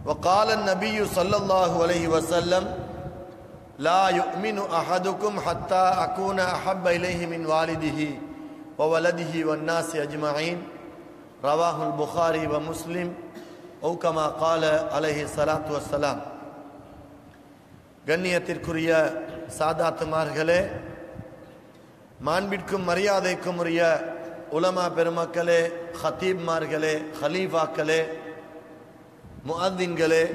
وقال النبي صلى الله عليه وسلم لا يؤمن أحدكم حتى أكون أحب إليه من والده وولده والناس أجمعين رواه البخاري ومسلم أو كما قال عليه الصلاة والسلام கண்ணியத்திற்குரிய சாதாத்துமார்களே மாண்பிற்கும் மரியாதைக்கும் உரிய உலமா பெருமக்களே ஹத்தீப்மார்களே ஹலீஃபாக்களே முஅத்தின்களே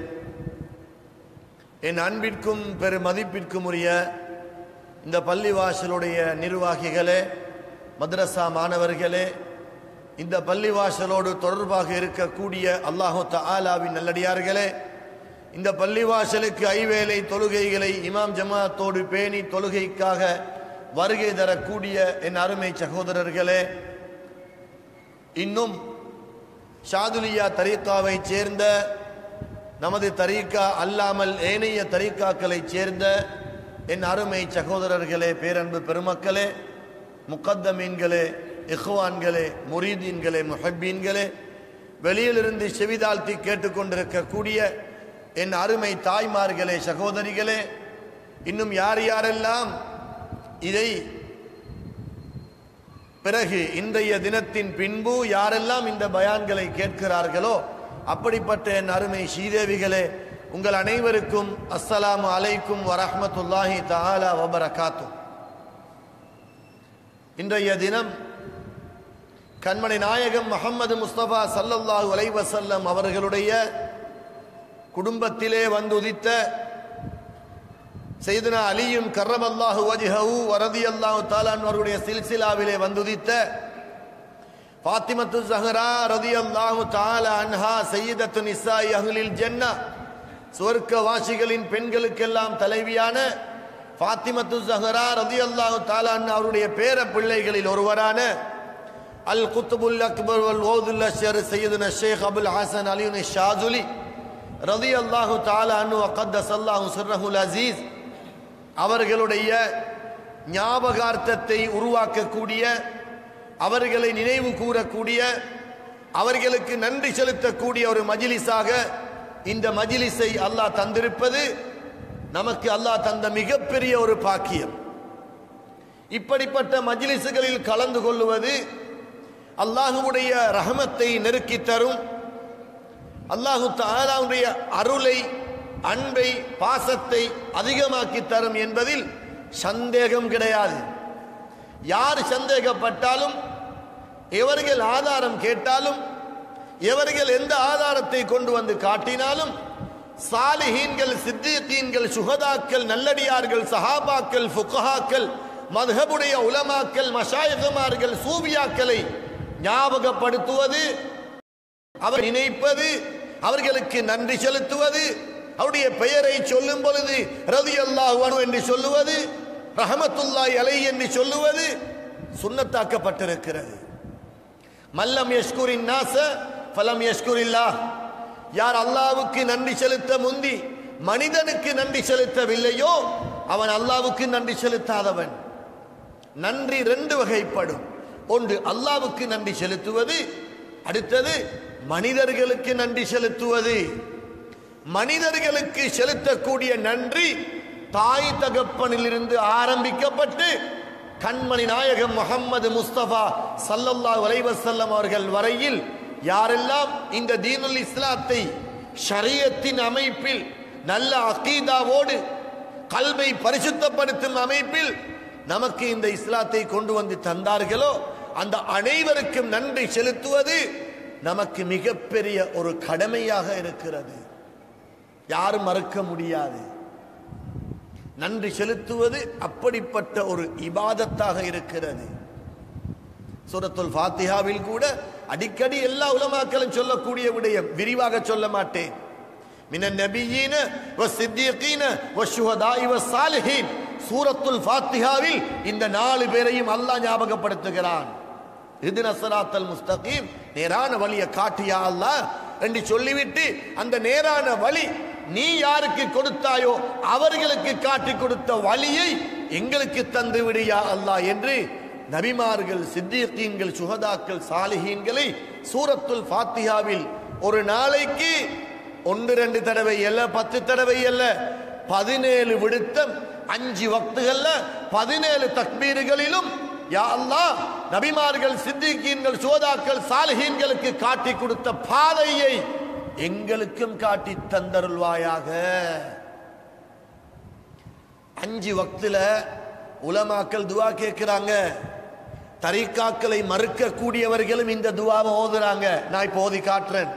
என் அன்பிற்கும் பெரு மதிப்பிற்கும் உரிய இந்த பள்ளிவாசலுடைய நிர்வாகிகளே மദ്രസா மாணவர்களே இந்த பள்ளிவாசலோடு தொடர்பாக இருக்கக்கூடிய அல்லாஹு தஆலாவின் நல்லடியார்களே இந்த பள்ளிவாசலுக்கு ஐவேளை தொழுகைகளை இமாம் ஜமாத்தோடு பேணி தொழுகைக்காக வருகை தரக்கூடிய என் அருமை சகோதரர்களே இன்னும் ஷாதுலியா தரீக்காவை சேர்ந்த நமது தரீக்கா அல்லாமல் ஏனைய தரீக்காக்களைச் சேர்ந்த என் அருமை சகோதரர்களே பேரன்பு பெருமக்களே முக்கத்தமீன்களே இஹ்வான்களே முரீதீன்களே முஹப்பீன்களே வெளியிலிருந்து செவிதாழ்த்தி கேட்டுக்கொண்டிருக்கக்கூடிய என் அருமை தாய்மார்களே சகோதரிகளே இன்னும் யார் யாரெல்லாம் இதை பிறகு இன்றைய தினத்தின் பின்பு யாரெல்லாம் இந்த பயான்களை கேட்கிறார்களோ அப்படிப்பட்ட என் அருமை ஸ்ரீதேவிகளே உங்கள் அனைவருக்கும் அஸ்ஸலாமு அலைக்கும் வரஹ்மத்துல்லாஹி தஆலா வபரகாத்து இன்றைய தினம் கண்மணி நாயகம் முஹம்மது முஸ்தபா சல்லல்லாஹு அலைஹி வஸல்லம் அவர்களுடைய குடும்பத்திலே வந்துதித்த செய்தனா அலியும் கர்ரமல்லாஹு வஜ்ஹஹு வரதியல்லாஹு தாலான் அவருடைய சில்சிலாவிலே வந்துதித்த ஃபாத்திமத்து ஜஹரா ரதியல்லாஹு தாலா அன்ஹா சையதத்து நிசாய் அஹ்லில் ஜன்னா சுவர்க்க வாசிகளின் பெண்களுக்கெல்லாம் தலைவியான ஃபாத்திமத்து ஜஹரா ரதியல்லாஹு தாலா அன்ஹா அவருடைய பேர பிள்ளைகளில் ஒருவரான அல் குத்துபுல் அக்பர் வல் ஓதுல் அஷர் சையதுன ஷேக் அபுல் ஹசன் அலியுன் ஷாஜுலி ரதி அல்லாஹு தாலா அனு அக்கத்தஸ் அல்லாஹு சிர்ரஹுல் அசீஸ் அவர்களுடைய ஞாபகார்த்தத்தை உருவாக்கக்கூடிய அவர்களை நினைவு கூறக்கூடிய அவர்களுக்கு நன்றி செலுத்தக்கூடிய ஒரு மஜிலிஸாக இந்த மஜிலிஸை அல்லாஹ் தந்திருப்பது நமக்கு அல்லாஹ் தந்த மிகப்பெரிய ஒரு பாக்கியம் இப்படிப்பட்ட மஜிலிசுகளில் கலந்து கொள்ளுவது அல்லாஹுவுடைய ரஹமத்தை நெருக்கித் தரும் அல்லாஹு தாலாவுடைய அருளை அன்பை பாசத்தை அதிகமாக்கி தரும் என்பதில் சந்தேகம் கிடையாது யார் சந்தேகப்பட்டாலும் எவர்கள் ஆதாரம் கேட்டாலும் எவர்கள் எந்த ஆதாரத்தை கொண்டு வந்து காட்டினாலும் சாலிஹீன்கள் சித்திகீன்கள் சுகதாக்கள் நல்லடியார்கள் சஹாபாக்கள் ஃபுகஹாக்கள் மதுஹபுடைய உலமாக்கள் மஷாயகுமார்கள் சூபியாக்களை ஞாபகப்படுத்துவது அவர் நினைப்பது அவர்களுக்கு நன்றி செலுத்துவது அவருடைய பெயரை சொல்லும் பொழுது ரதி அல்லாஹ் என்று சொல்லுவது ரஹமத்துல்லாய் அலை என்று சொல்லுவது சுண்ணத்தாக்கப்பட்டிருக்கிறது மல்லம் யஷ்குரின் நாச ஃபலம் யஷ்குரில்லா யார் அல்லாவுக்கு நன்றி செலுத்த முந்தி மனிதனுக்கு நன்றி செலுத்தவில்லையோ அவன் அல்லாவுக்கு நன்றி செலுத்தாதவன் நன்றி ரெண்டு வகைப்படும் ஒன்று அல்லாவுக்கு நன்றி செலுத்துவது அடுத்தது மனிதர்களுக்கு நன்றி செலுத்துவது மனிதர்களுக்கு செலுத்தக்கூடிய நன்றி தாய் தகப்பனிலிருந்து ஆரம்பிக்கப்பட்டு கண்மணி நாயகம் முகம்மது முஸ்தபா சல்லல்லாஹு அலைஹி வஸல்லம் அவர்கள் வரையில் யாரெல்லாம் இந்த தீனுல் இஸ்லாத்தை ஷரியத்தின் அமைப்பில் நல்ல அகீதாவோடு கல்வை பரிசுத்தப்படுத்தும் அமைப்பில் நமக்கு இந்த இஸ்லாத்தை கொண்டு வந்து தந்தார்களோ அந்த அனைவருக்கும் நன்றி செலுத்துவது நமக்கு மிகப்பெரிய ஒரு கடமையாக இருக்கிறது யாரும் மறுக்க முடியாது நன்றி செலுத்துவது அப்படிப்பட்ட ஒரு இபாதத்தாக இருக்கிறது சூரத்துல் ஃபாத்திஹாவில் கூட அடிக்கடி எல்லா உலமாக்களும் சொல்லக்கூடிய விடயம் விரிவாக சொல்ல மாட்டேன் மினன் நபியீன வ சித்தியகீன வ ஷுஹதாஇ வ சாலிஹீன் சூரத்துல் ஃபாத்திஹாவில் இந்த நாலு பேரையும் அல்லாஹ் ஞாபகப்படுத்துகிறான் இதின சராத்தல் முஸ்தகீம் நேரான வழியை காட்டியா அல்லாஹ் என்று சொல்லிவிட்டு அந்த நேரான வழி நீ யாருக்கு கொடுத்தாயோ அவர்களுக்கு காட்டி கொடுத்த வழியை எங்களுக்கு தந்து விடியா அல்லாஹ் என்று நபிமார்கள் சித்தியக்கீன்கள் சுகதாக்கள் சாலிஹீன்களை சூரத்துல் ஃபாத்திஹாவில் ஒரு நாளைக்கு ஒன்று ரெண்டு தடவை அல்ல பத்து தடவை அல்ல பதினேழு விடுத்தம் அஞ்சு வக்துகள்ல பதினேழு தக்பீர்களிலும் யா அல்லாஹ் நபிமார்கள் சித்திகீன்கள் சோதாக்கள் சாலிஹீன்களுக்கு காட்டி கொடுத்த பாதையை எங்களுக்கும் காட்டி தந்தருள்வாயாக அஞ்சு வக்துல உலமாக்கள் துவா கேட்கிறாங்க தரிக்காக்களை மறுக்கக்கூடியவர்களும் இந்த துவாவை ஓதுறாங்க நான் இப்போ ஓதி காட்டுறேன்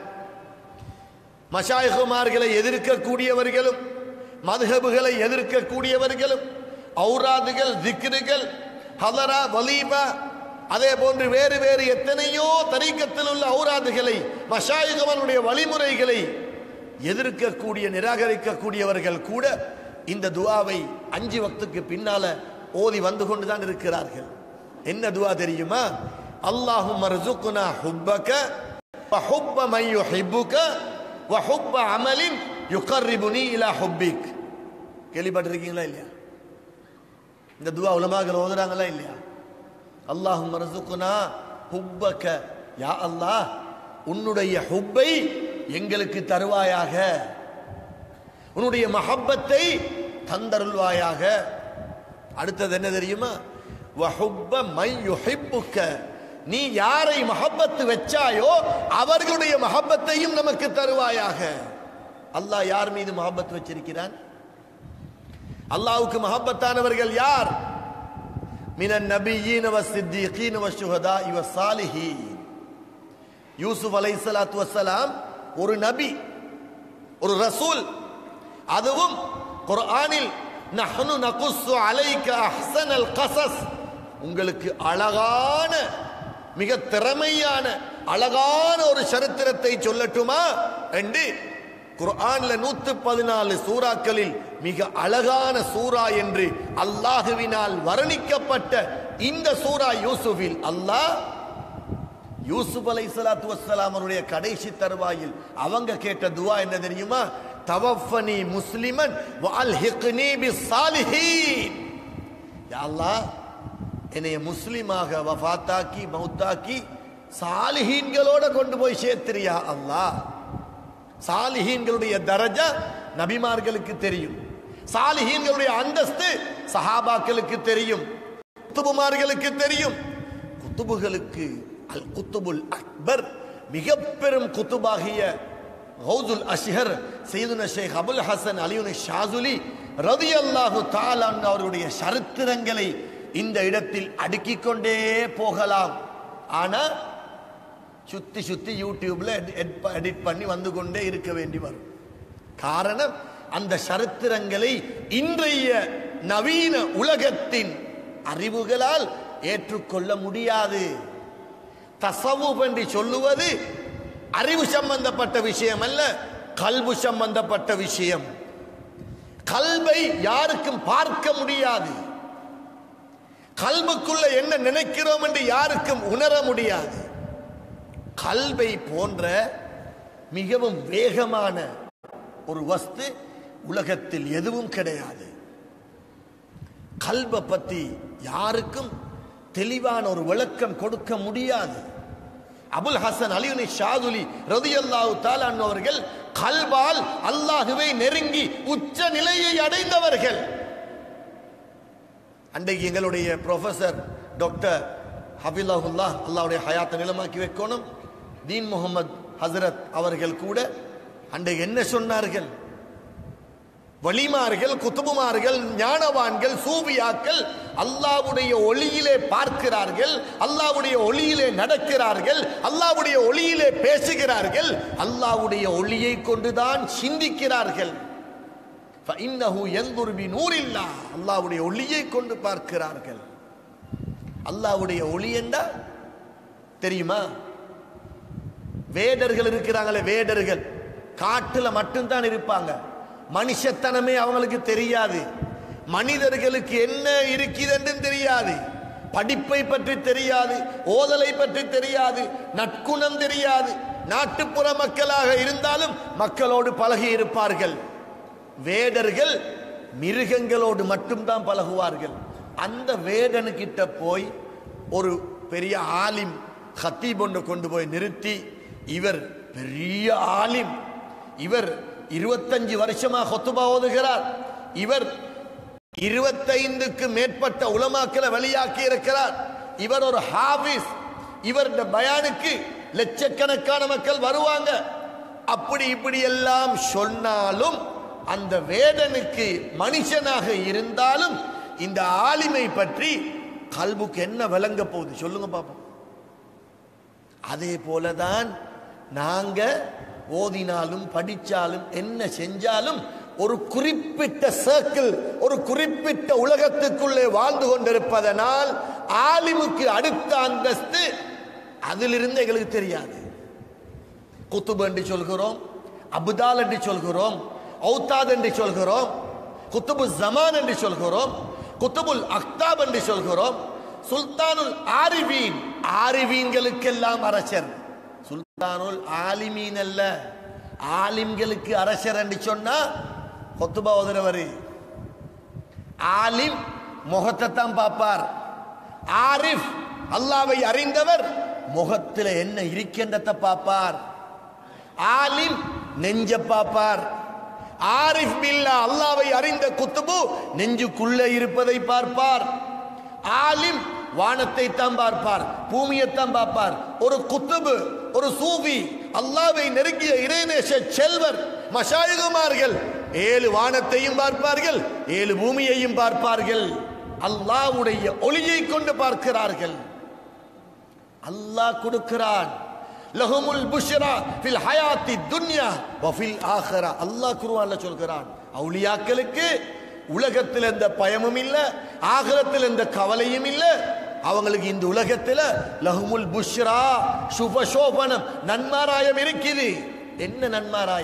மஷாயகுமார்களை எதிர்க்கக்கூடியவர்களும் மதுஹபுகளை எதிர்க்கக்கூடியவர்களும் ஔராதுகள் திக்ருகள் ஹலரா வலீபா அதே போன்று வேறு வேறு எத்தனையோ தரீக்கத்தில் உள்ள ஔராதுகளை மஷாயுகவனுடைய வழிமுறைகளை எதிர்க்கக்கூடிய நிராகரிக்கக்கூடியவர்கள் கூட இந்த துவாவை அஞ்சு வக்துக்கு பின்னால ஓதி வந்து கொண்டுதான் இருக்கிறார்கள் என்ன துவா தெரியுமா அல்லாஹும் மர்சுக்குனா ஹுப்பக وحب من يحبك وحب عمل يقربني الى حبك கேள்விப்பட்டிருக்கீங்களா இல்லையா இந்த துவா உலமாக்கள் ஓதுறாங்களா இல்லையா அல்லாஹும் ரசுக்குனா ஹுப்பக யா அல்லாஹ் உன்னுடைய ஹுப்பை எங்களுக்கு தருவாயாக உன்னுடைய மஹப்பத்தை தந்தருள்வாயாக அடுத்தது என்ன தெரியுமா வஹுப்ப மை யுஹிப்புக்க நீ யாரை மஹப்பத்து வச்சாயோ அவர்களுடைய மஹப்பத்தையும் நமக்கு தருவாயாக அல்லாஹ் யார் மீது மஹப்பத் வச்சிருக்கிறான் அல்லாஹ்வுக்கு மஹப்பத்தானவர்கள் யார் மினன் நபியீன வ சித்திகீன வ ஷுஹதா இவ சாலிஹீன் யூசுப் அலைஹிஸ்ஸலாத்து வஸ்ஸலாம் ஒரு நபி ஒரு ரசூல் அதுவும் குர்ஆனில் நஹ்னு நகுஸ்ஸு அலைக அஹ்ஸனல் கஸஸ் உங்களுக்கு அழகான மிக திறமையான அழகான ஒரு சரித்திரத்தை சொல்லட்டுமா என்று குர்ஆன்ல நூத்து பதினாலு சூறாக்களில் மிக அழகான சூரா என்று அல்லாஹுவினால் வர்ணிக்கப்பட்ட இந்த சூரா யூசுஃபில் அல்லாஹ் யூசுப் அலை சலாத்து வசலாம் அவருடைய கடைசி தருவாயில் அவங்க கேட்ட துவா என்ன தெரியுமா தவஃபனி முஸ்லிமன் வால்ஹிக்னி பிஸ்ஸாலிஹீன் யா அல்லாஹ் என்னைய முஸ்லிமாக வஃபாத்தாக்கி மௌத்தாக்கி சாலிஹீன்களோட கொண்டு போய் சேர்த்திரியா அல்லாஹ் சாலிஹீன்களுடைய தரஜா நபிமார்களுக்கு தெரியும் சாலிஹீன்களுடைய அந்தஸ்து சஹாபாக்களுக்கு தெரியும் குத்துபுமார்களுக்கு தெரியும் குத்துபுகளுக்கு அல் குத்துபுல் அக்பர் மிக பெரும் குத்துபாகிய ஹவுதுல் அஷ்ஹர் சைதுன ஷேக் அபுல் ஹசன் அலியுன் ஷாசுலி ரதி அல்லாஹு தாலான் அவருடைய சரித்திரங்களை இந்த இடத்தில் அடுக்கிக் கொண்டே போகலாம் ஆனா சுத்தி சுத்தி யூடியூப்ல எடிட் பண்ணி வந்து கொண்டே இருக்க வேண்டி வரும் காரணம் அந்த சரித்திரங்களை இன்றைய நவீன உலகத்தின் அறிவுகளால் ஏற்றுக்கொள்ள முடியாது தசவுப் என்று சொல்லுவது அறிவு சம்பந்தப்பட்ட விஷயம் அல்ல கல்வு சம்பந்தப்பட்ட விஷயம் கல்வை யாருக்கும் பார்க்க முடியாது கல்வுக்குள்ள என்ன நினைக்கிறோம் என்று யாருக்கும் உணர முடியாது கல்வை போன்ற மிகவும் வேகமான ஒரு வஸ்து உலகத்தில் எதுவும் கிடையாது கல்வை பத்தி யாருக்கும் தெளிவான ஒரு விளக்கம் கொடுக்க முடியாது அபுல் ஹசன் அலியுனி ஷாதுலி ரதியல்லாஹு தாலான் அவர்கள் கல்வால் அல்லாஹுவை நெருங்கி உச்ச நிலையை அடைந்தவர்கள் அன்றைக்கு எங்களுடைய ப்ரொஃபசர் டாக்டர் ஹபிலாஹுல்லா அல்லாவுடைய ஹயாத்தை நிலமாக்கி வைக்கணும் தீன் முகமது ஹசரத் அவர்கள் கூட அன்றைக்கு என்ன சொன்னார்கள் வலிமார்கள் குத்துபுமார்கள் ஞானவான்கள் சூபியாக்கள் அல்லாவுடைய ஒளியிலே பார்க்கிறார்கள் அல்லாவுடைய ஒளியிலே நடக்கிறார்கள் அல்லாவுடைய ஒளியிலே பேசுகிறார்கள் அல்லாவுடைய ஒளியை கொண்டுதான் சிந்திக்கிறார்கள் فإنه ينظر بنور الله அல்லாவுடைய ஒளியை கொண்டு பார்க்கிறார்கள் அல்லாவுடைய ஒளி என்றா தெரியுமா வேடர்கள் இருக்கிறாங்களே வேடர்கள் காட்டுல மட்டும்தான் இருப்பாங்க மனுஷத்தனமே அவங்களுக்கு தெரியாது மனிதர்களுக்கு என்ன இருக்கிறது தெரியாது படிப்பை பற்றி தெரியாது ஓதலை பற்றி தெரியாது நற்குணம் தெரியாது நாட்டுப்புற மக்களாக இருந்தாலும் மக்களோடு பழகி இருப்பார்கள் வேடர்கள் மிருகங்களோடு மட்டும்தான் பழகுவார்கள் அந்த வேடனுக்கிட்ட போய் ஒரு பெரிய ஆலிம் ஹத்தீப் ஒன்று கொண்டு போய் நிறுத்தி இவர் பெரிய ஆலிம் இவர் இருபத்தஞ்சு வருஷமா கொத்துபா ஓதுகிறார் இவர் இருபத்தைந்துக்கு மேற்பட்ட உலமாக்களை வெளியாக்கி இருக்கிறார் இவர் ஒரு ஹாபிஸ் இவர் இந்த பயானுக்கு லட்சக்கணக்கான மக்கள் வருவாங்க அப்படி இப்படி எல்லாம் சொன்னாலும் அந்த வேடனுக்கு மனுஷனாக இருந்தாலும் இந்த ஆலிமை பற்றி கல்புக்கு என்ன விளங்க போகுது சொல்லுங்க பாப்போம் அதே போலதான் நாங்க ஓதினாலும் படிச்சாலும் என்ன செஞ்சாலும் ஒரு குறிப்பிட்ட சர்க்கிள் ஒரு குறிப்பிட்ட உலகத்துக்குள்ளே வாழ்ந்து கொண்டிருப்பதனால் ஆலிமுக்கு அடுத்த அந்தஸ்து அதிலிருந்து எங்களுக்கு தெரியாது குத்துபு என்று சொல்கிறோம் அபுதால் என்று சொல்கிறோம் ஔத்தாத் என்று சொல்கிறோம் குத்துபு ஜமான் என்று சொல்கிறோம் குத்துபுல் அக்தாப் என்று சொல்கிறோம் சுல்தானுல் ஆரிவீன் ஆரிவீன்களுக்கெல்லாம் அரசர் சுல்தானுல் ஆலிமீன் அல்ல ஆலிம்களுக்கு அரசர் என்று சொன்னா கொத்துபா ஓதுறவர் ஆலிம் முகத்தை தான் பார்ப்பார் ஆரிஃப் அல்லாவை அறிந்தவர் முகத்தில் என்ன இருக்கின்றத பார்ப்பார் ஆலிம் நெஞ்ச பார்ப்பார் ஆரிஃப் பில்லா அல்லாவை அறிந்த குத்துபு நெஞ்சுக்குள்ளே இருப்பதை பார்ப்பார் ஆலிம் வானத்தை தான் பார்ப்பார் பூமியைத்தான் பார்ப்பார் ஒரு குத்துபு ஒரு சூஃபி அல்லாவை நெருங்கிய இறைநேச செல்வர் மஷாயுகுமார்கள் ஏழு வானத்தையும் பார்ப்பார்கள் ஏழு பூமியையும் பார்ப்பார்கள் அல்லாவுடைய ஒளியை கொண்டு பார்க்கிறார்கள் அல்லாஹ் கொடுக்கிறான் லஹுமுல் புஷ்ரா ஃபில் ஹயாத்தி துன்யா வஃபில் ஆஹிரா அல்லாஹ் குர்ஆன்ல சொல்கிறான் அவுலியாக்களுக்கு உலகத்தில் எந்த பயமும் இல்ல ஆகிரத்தில் எந்த கவலையும் இல்ல அவங்களுக்கு இந்த உலகத்தில் லஹுமுல் புஷ்ரா சுபசோபனம் நன்மாராயம் இருக்குது என்ன நன்மாராயம்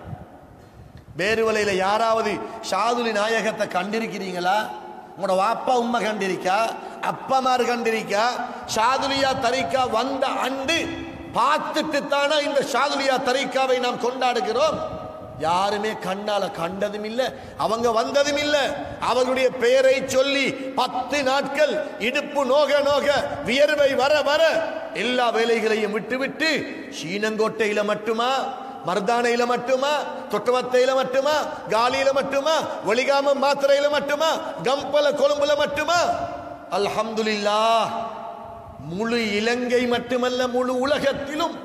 பேருவலையில யாராவது ஷாதுலி நாயகத்தை கண்டிருக்கிறீங்களா உங்களோட வாப்பா உம்மை கண்டிருக்கா அப்பமார் கண்டிருக்கா ஷாதுலியா தரிக்கா வந்த அண்டு பார்த்துட்டு தானே இந்த ஷாதுலியா தரிக்காவை நாம் கொண்டாடுகிறோம் யாருமே கண்ணால கண்டதும் இல்ல அவங்க வந்ததும் இல்ல அவர்களுடைய பெயரை சொல்லி பத்து நாட்கள் இடுப்பு நோக நோக வியர்வை வர வர எல்லா வேலைகளையும் விட்டுவிட்டு சீனங்கோட்டையில மட்டுமா மர்தானையில மட்டுமா தொட்டவத்தையில மட்டுமா காலியில மட்டுமா ஒளிகாம மாத்திரையில மட்டுமா கம்பல கொழும்புல மட்டுமா அல்ஹம்துலில்லாஹ் முழு இலங்கை மட்டுமல்ல முழு உலகத்திலும்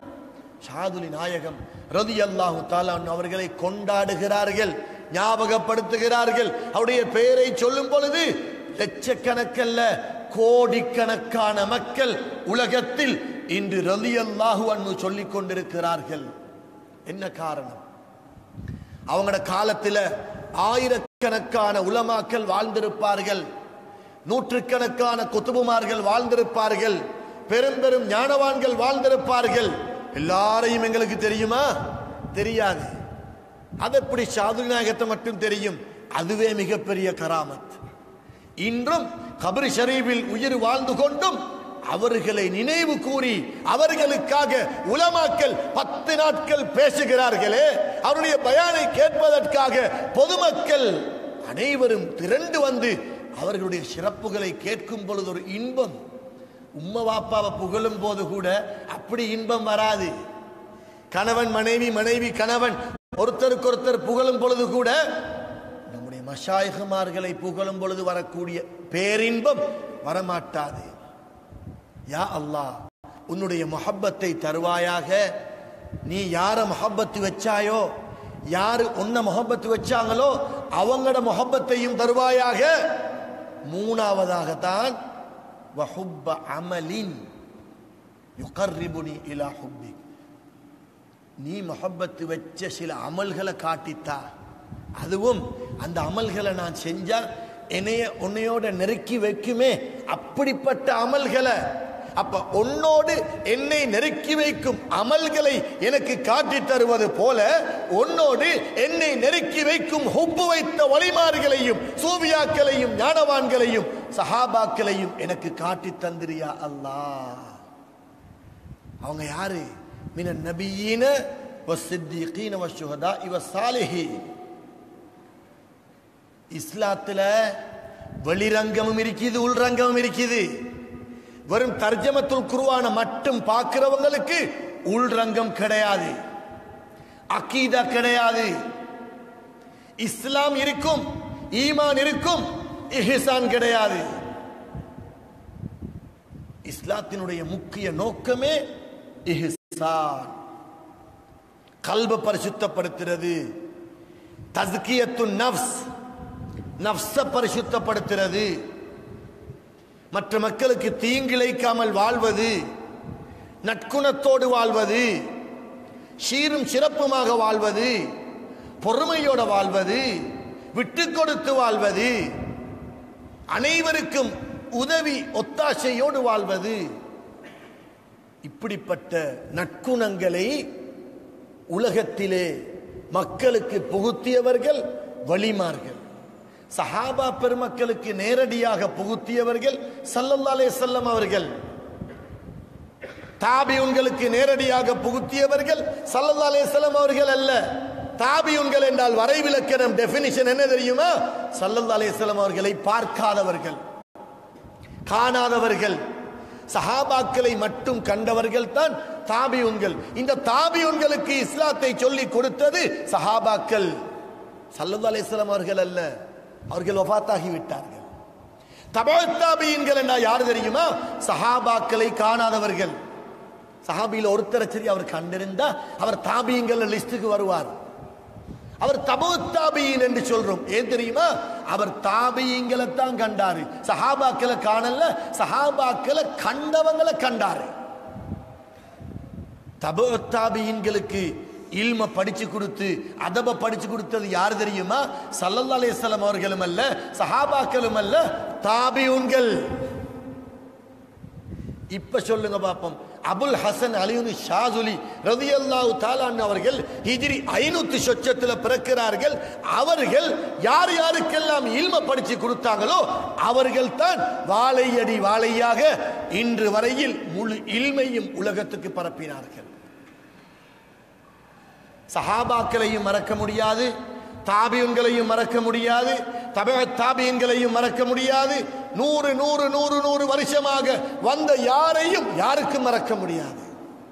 ஷாதுலி நாயகம் ரதி அல்லாஹு தாலான் அவர்களை கொண்டாடுகிறார்கள் ஞாபகப்படுத்துகிறார்கள் அவருடைய பெயரை சொல்லும் பொழுது லட்சக்கணக்கல்ல கோடிக்கணக்கான மக்கள் உலகத்தில் இன்று ரதி அல்லாஹு அன்னு சொல்லிக் கொண்டிருக்கிறார்கள் என்ன காரணம் அவங்களோட காலத்துல ஆயிரக்கணக்கான உலமாக்கள் வாழ்ந்திருப்பார்கள் நூற்றுக்கணக்கான குத்துபுமார்கள் வாழ்ந்திருப்பார்கள் பெரும் பெரும் ஞானவான்கள் வாழ்ந்திருப்பார்கள் எல்லாரையும் எங்களுக்கு தெரியுமா தெரியாது அது எப்படி சாதுரி நாயகத்தை மட்டும் தெரியும் அதுவே மிகப்பெரிய கராமத் இன்றும் கபரி ஷரீஃபில் உயிர் வாழ்ந்து கொண்டும் அவர்களை நினைவு கூறி அவர்களுக்காக உலமாக்கள் பத்து நாட்கள் பேசுகிறார்களே அவருடைய பயானை கேட்பதற்காக பொதுமக்கள் அனைவரும் திரண்டு வந்து அவர்களுடைய சிறப்புகளை கேட்கும் பொழுது ஒரு இன்பம் உம்ம வாப்பாவை புகழும் போது கூட அப்படி இன்பம் வராது கணவன் மனைவி மனைவி கணவன் ஒருத்தருக்கு ஒருத்தர் புகழும் பொழுது கூட நம்முடைய மஷாயகுமார்களை புகழும் பொழுது வரக்கூடிய பேரின்பம் வரமாட்டாது யா அல்லாஹ் உன்னுடைய மொஹப்பத்தை தருவாயாக நீ யார மொஹப்பத்து வச்சாயோ யாரு உன்னை மொஹப்பத்து வச்சாங்களோ அவங்களோட மொஹப்பத்தையும் தருவாயாக மூணாவதாகத்தான் வஹுப்ப அமலின் யுகர்ரிபுனி இலா ஹுப்பி நீ மொஹப்பத்து வச்ச சில அமல்களை காட்டித்தா அதுவும் அந்த அமல்களை நான் செஞ்சா என்னைய உன்னையோட நெருக்கி வைக்குமே அப்படிப்பட்ட அமல்களை அப்ப உன்னோடு என்னை நெருக்கி வைக்கும் அமல்களை எனக்கு காட்டி தருவது போல உன்னோடு என்னை நெருக்கி வைக்கும் ஹுப்பு வைத்த வழிமார்களையும் சூவியாக்களையும் ஞானவான்களையும் சஹாபாக்களையும் எனக்கு காட்டி தந்திரியா அல்லாஹ் அவங்க யாரு மின நபியீன வசித்திகீன வசுகதா இவ சாலிஹி இஸ்லாத்துல வெளிரங்கமும் இருக்குது உள்ரங்கமும் இருக்குது வெறும் தர்ஜமத்துல் குருவான மட்டும் பார்க்கிறவங்களுக்கு உள்ரங்கம் கிடையாது அக்கீதா கிடையாது இஸ்லாம் இருக்கும் ஈமான் இருக்கும் இஹ்சான் கிடையாது இஸ்லாத்தினுடைய முக்கிய நோக்கமே இஹ்சான் கல்ப பரிசுத்தப்படுத்துறது தஸ்கியத்து நஃப்ஸ் நஃப்ஸ பரிசுத்தப்படுத்துறது மற்ற மக்களுக்கு தீங்கிழைக்காமல் வாழ்வது நற்குணத்தோடு வாழ்வது சீரும் சிறப்புமாக வாழ்வது பொறுமையோட வாழ்வது விட்டு கொடுத்து வாழ்வது அனைவருக்கும் உதவி ஒத்தாசையோடு வாழ்வது இப்படிப்பட்ட நற்குணங்களை உலகத்திலே மக்களுக்கு புகுத்தியவர்கள் வலிமார்கள் சஹாபா பெருமக்களுக்கு நேரடியாக புகுத்தியவர்கள் சல்லல்லா அலைஹிஸ்ஸல்லம் அவர்கள் தாபியுன்களுக்கு நேரடியாக புகுத்தியவர்கள் சல்லல்லா அலைஹிஸ்ஸல்லம் அவர்கள் அல்ல தாபியுன்கள் என்றால் வரைவிலக்கணம் டெபினிஷன் என்ன தெரியுமா சல்லல்லா அலைஹிஸ்ஸல்லம் அவர்களை பார்க்காதவர்கள் காணாதவர்கள் சஹாபாக்களை மட்டும் கண்டவர்கள் தான் தாபியுன்கள் இந்த தாபியுன்களுக்கு இஸ்லாத்தை சொல்லி கொடுத்தது சஹாபாக்கள் சல்லல்லா அலைஹிஸ்ஸலாம் அவர்கள் அல்ல அவர்கள் வஃபாத்தாகி விட்டார்கள் தபாத்தாபியன்கள் என்றால் யார் தெரியுமா சஹாபாக்களை காணாதவர்கள் சஹாபியில் ஒருத்தரை சரி அவர் கண்டிருந்தா அவர் தாபியங்கள் லிஸ்டுக்கு வருவார் அவர் தபுத்தாபியின் என்று சொல்றோம் ஏன் தெரியுமா அவர் தாபியங்களை தான் கண்டாரு சஹாபாக்களை காணல சஹாபாக்களை கண்டவங்களை கண்டாரு தபுத்தாபியின்களுக்கு இல்ம படிச்சு கொடுத்து அதப படிச்சு கொடுத்தது யார் தெரியுமா சல்லல்லா அலைஹிஸ்ஸலாம் அவர்களும் அல்ல சஹாபாக்களும் அல்ல தாபியூன்கள் இப்ப சொல்லுங்க பாப்போம் அபுல் ஹசன் அலியுனி ஷாதுலி ரதியல்லாஹு தாலான் அவர்கள் ஹிஜ்ரி ஐநூத்தி சொச்சத்துல பிறக்கிறார்கள் அவர்கள் யார் யாருக்கெல்லாம் இல்ம படிச்சு கொடுத்தாங்களோ அவர்கள் தான் வாழையடி வாழையாக இன்று வரையில் முழு இல்மையும் உலகத்துக்கு பரப்பினார்கள் சஹாபாக்களையும் மறக்க முடியாது தாபியன்களையும் மறக்க முடியாது தப தாபியன்களையும் மறக்க முடியாது நூறு நூறு நூறு நூறு வருஷமாக வந்த யாரையும் யாருக்கும் மறக்க முடியாது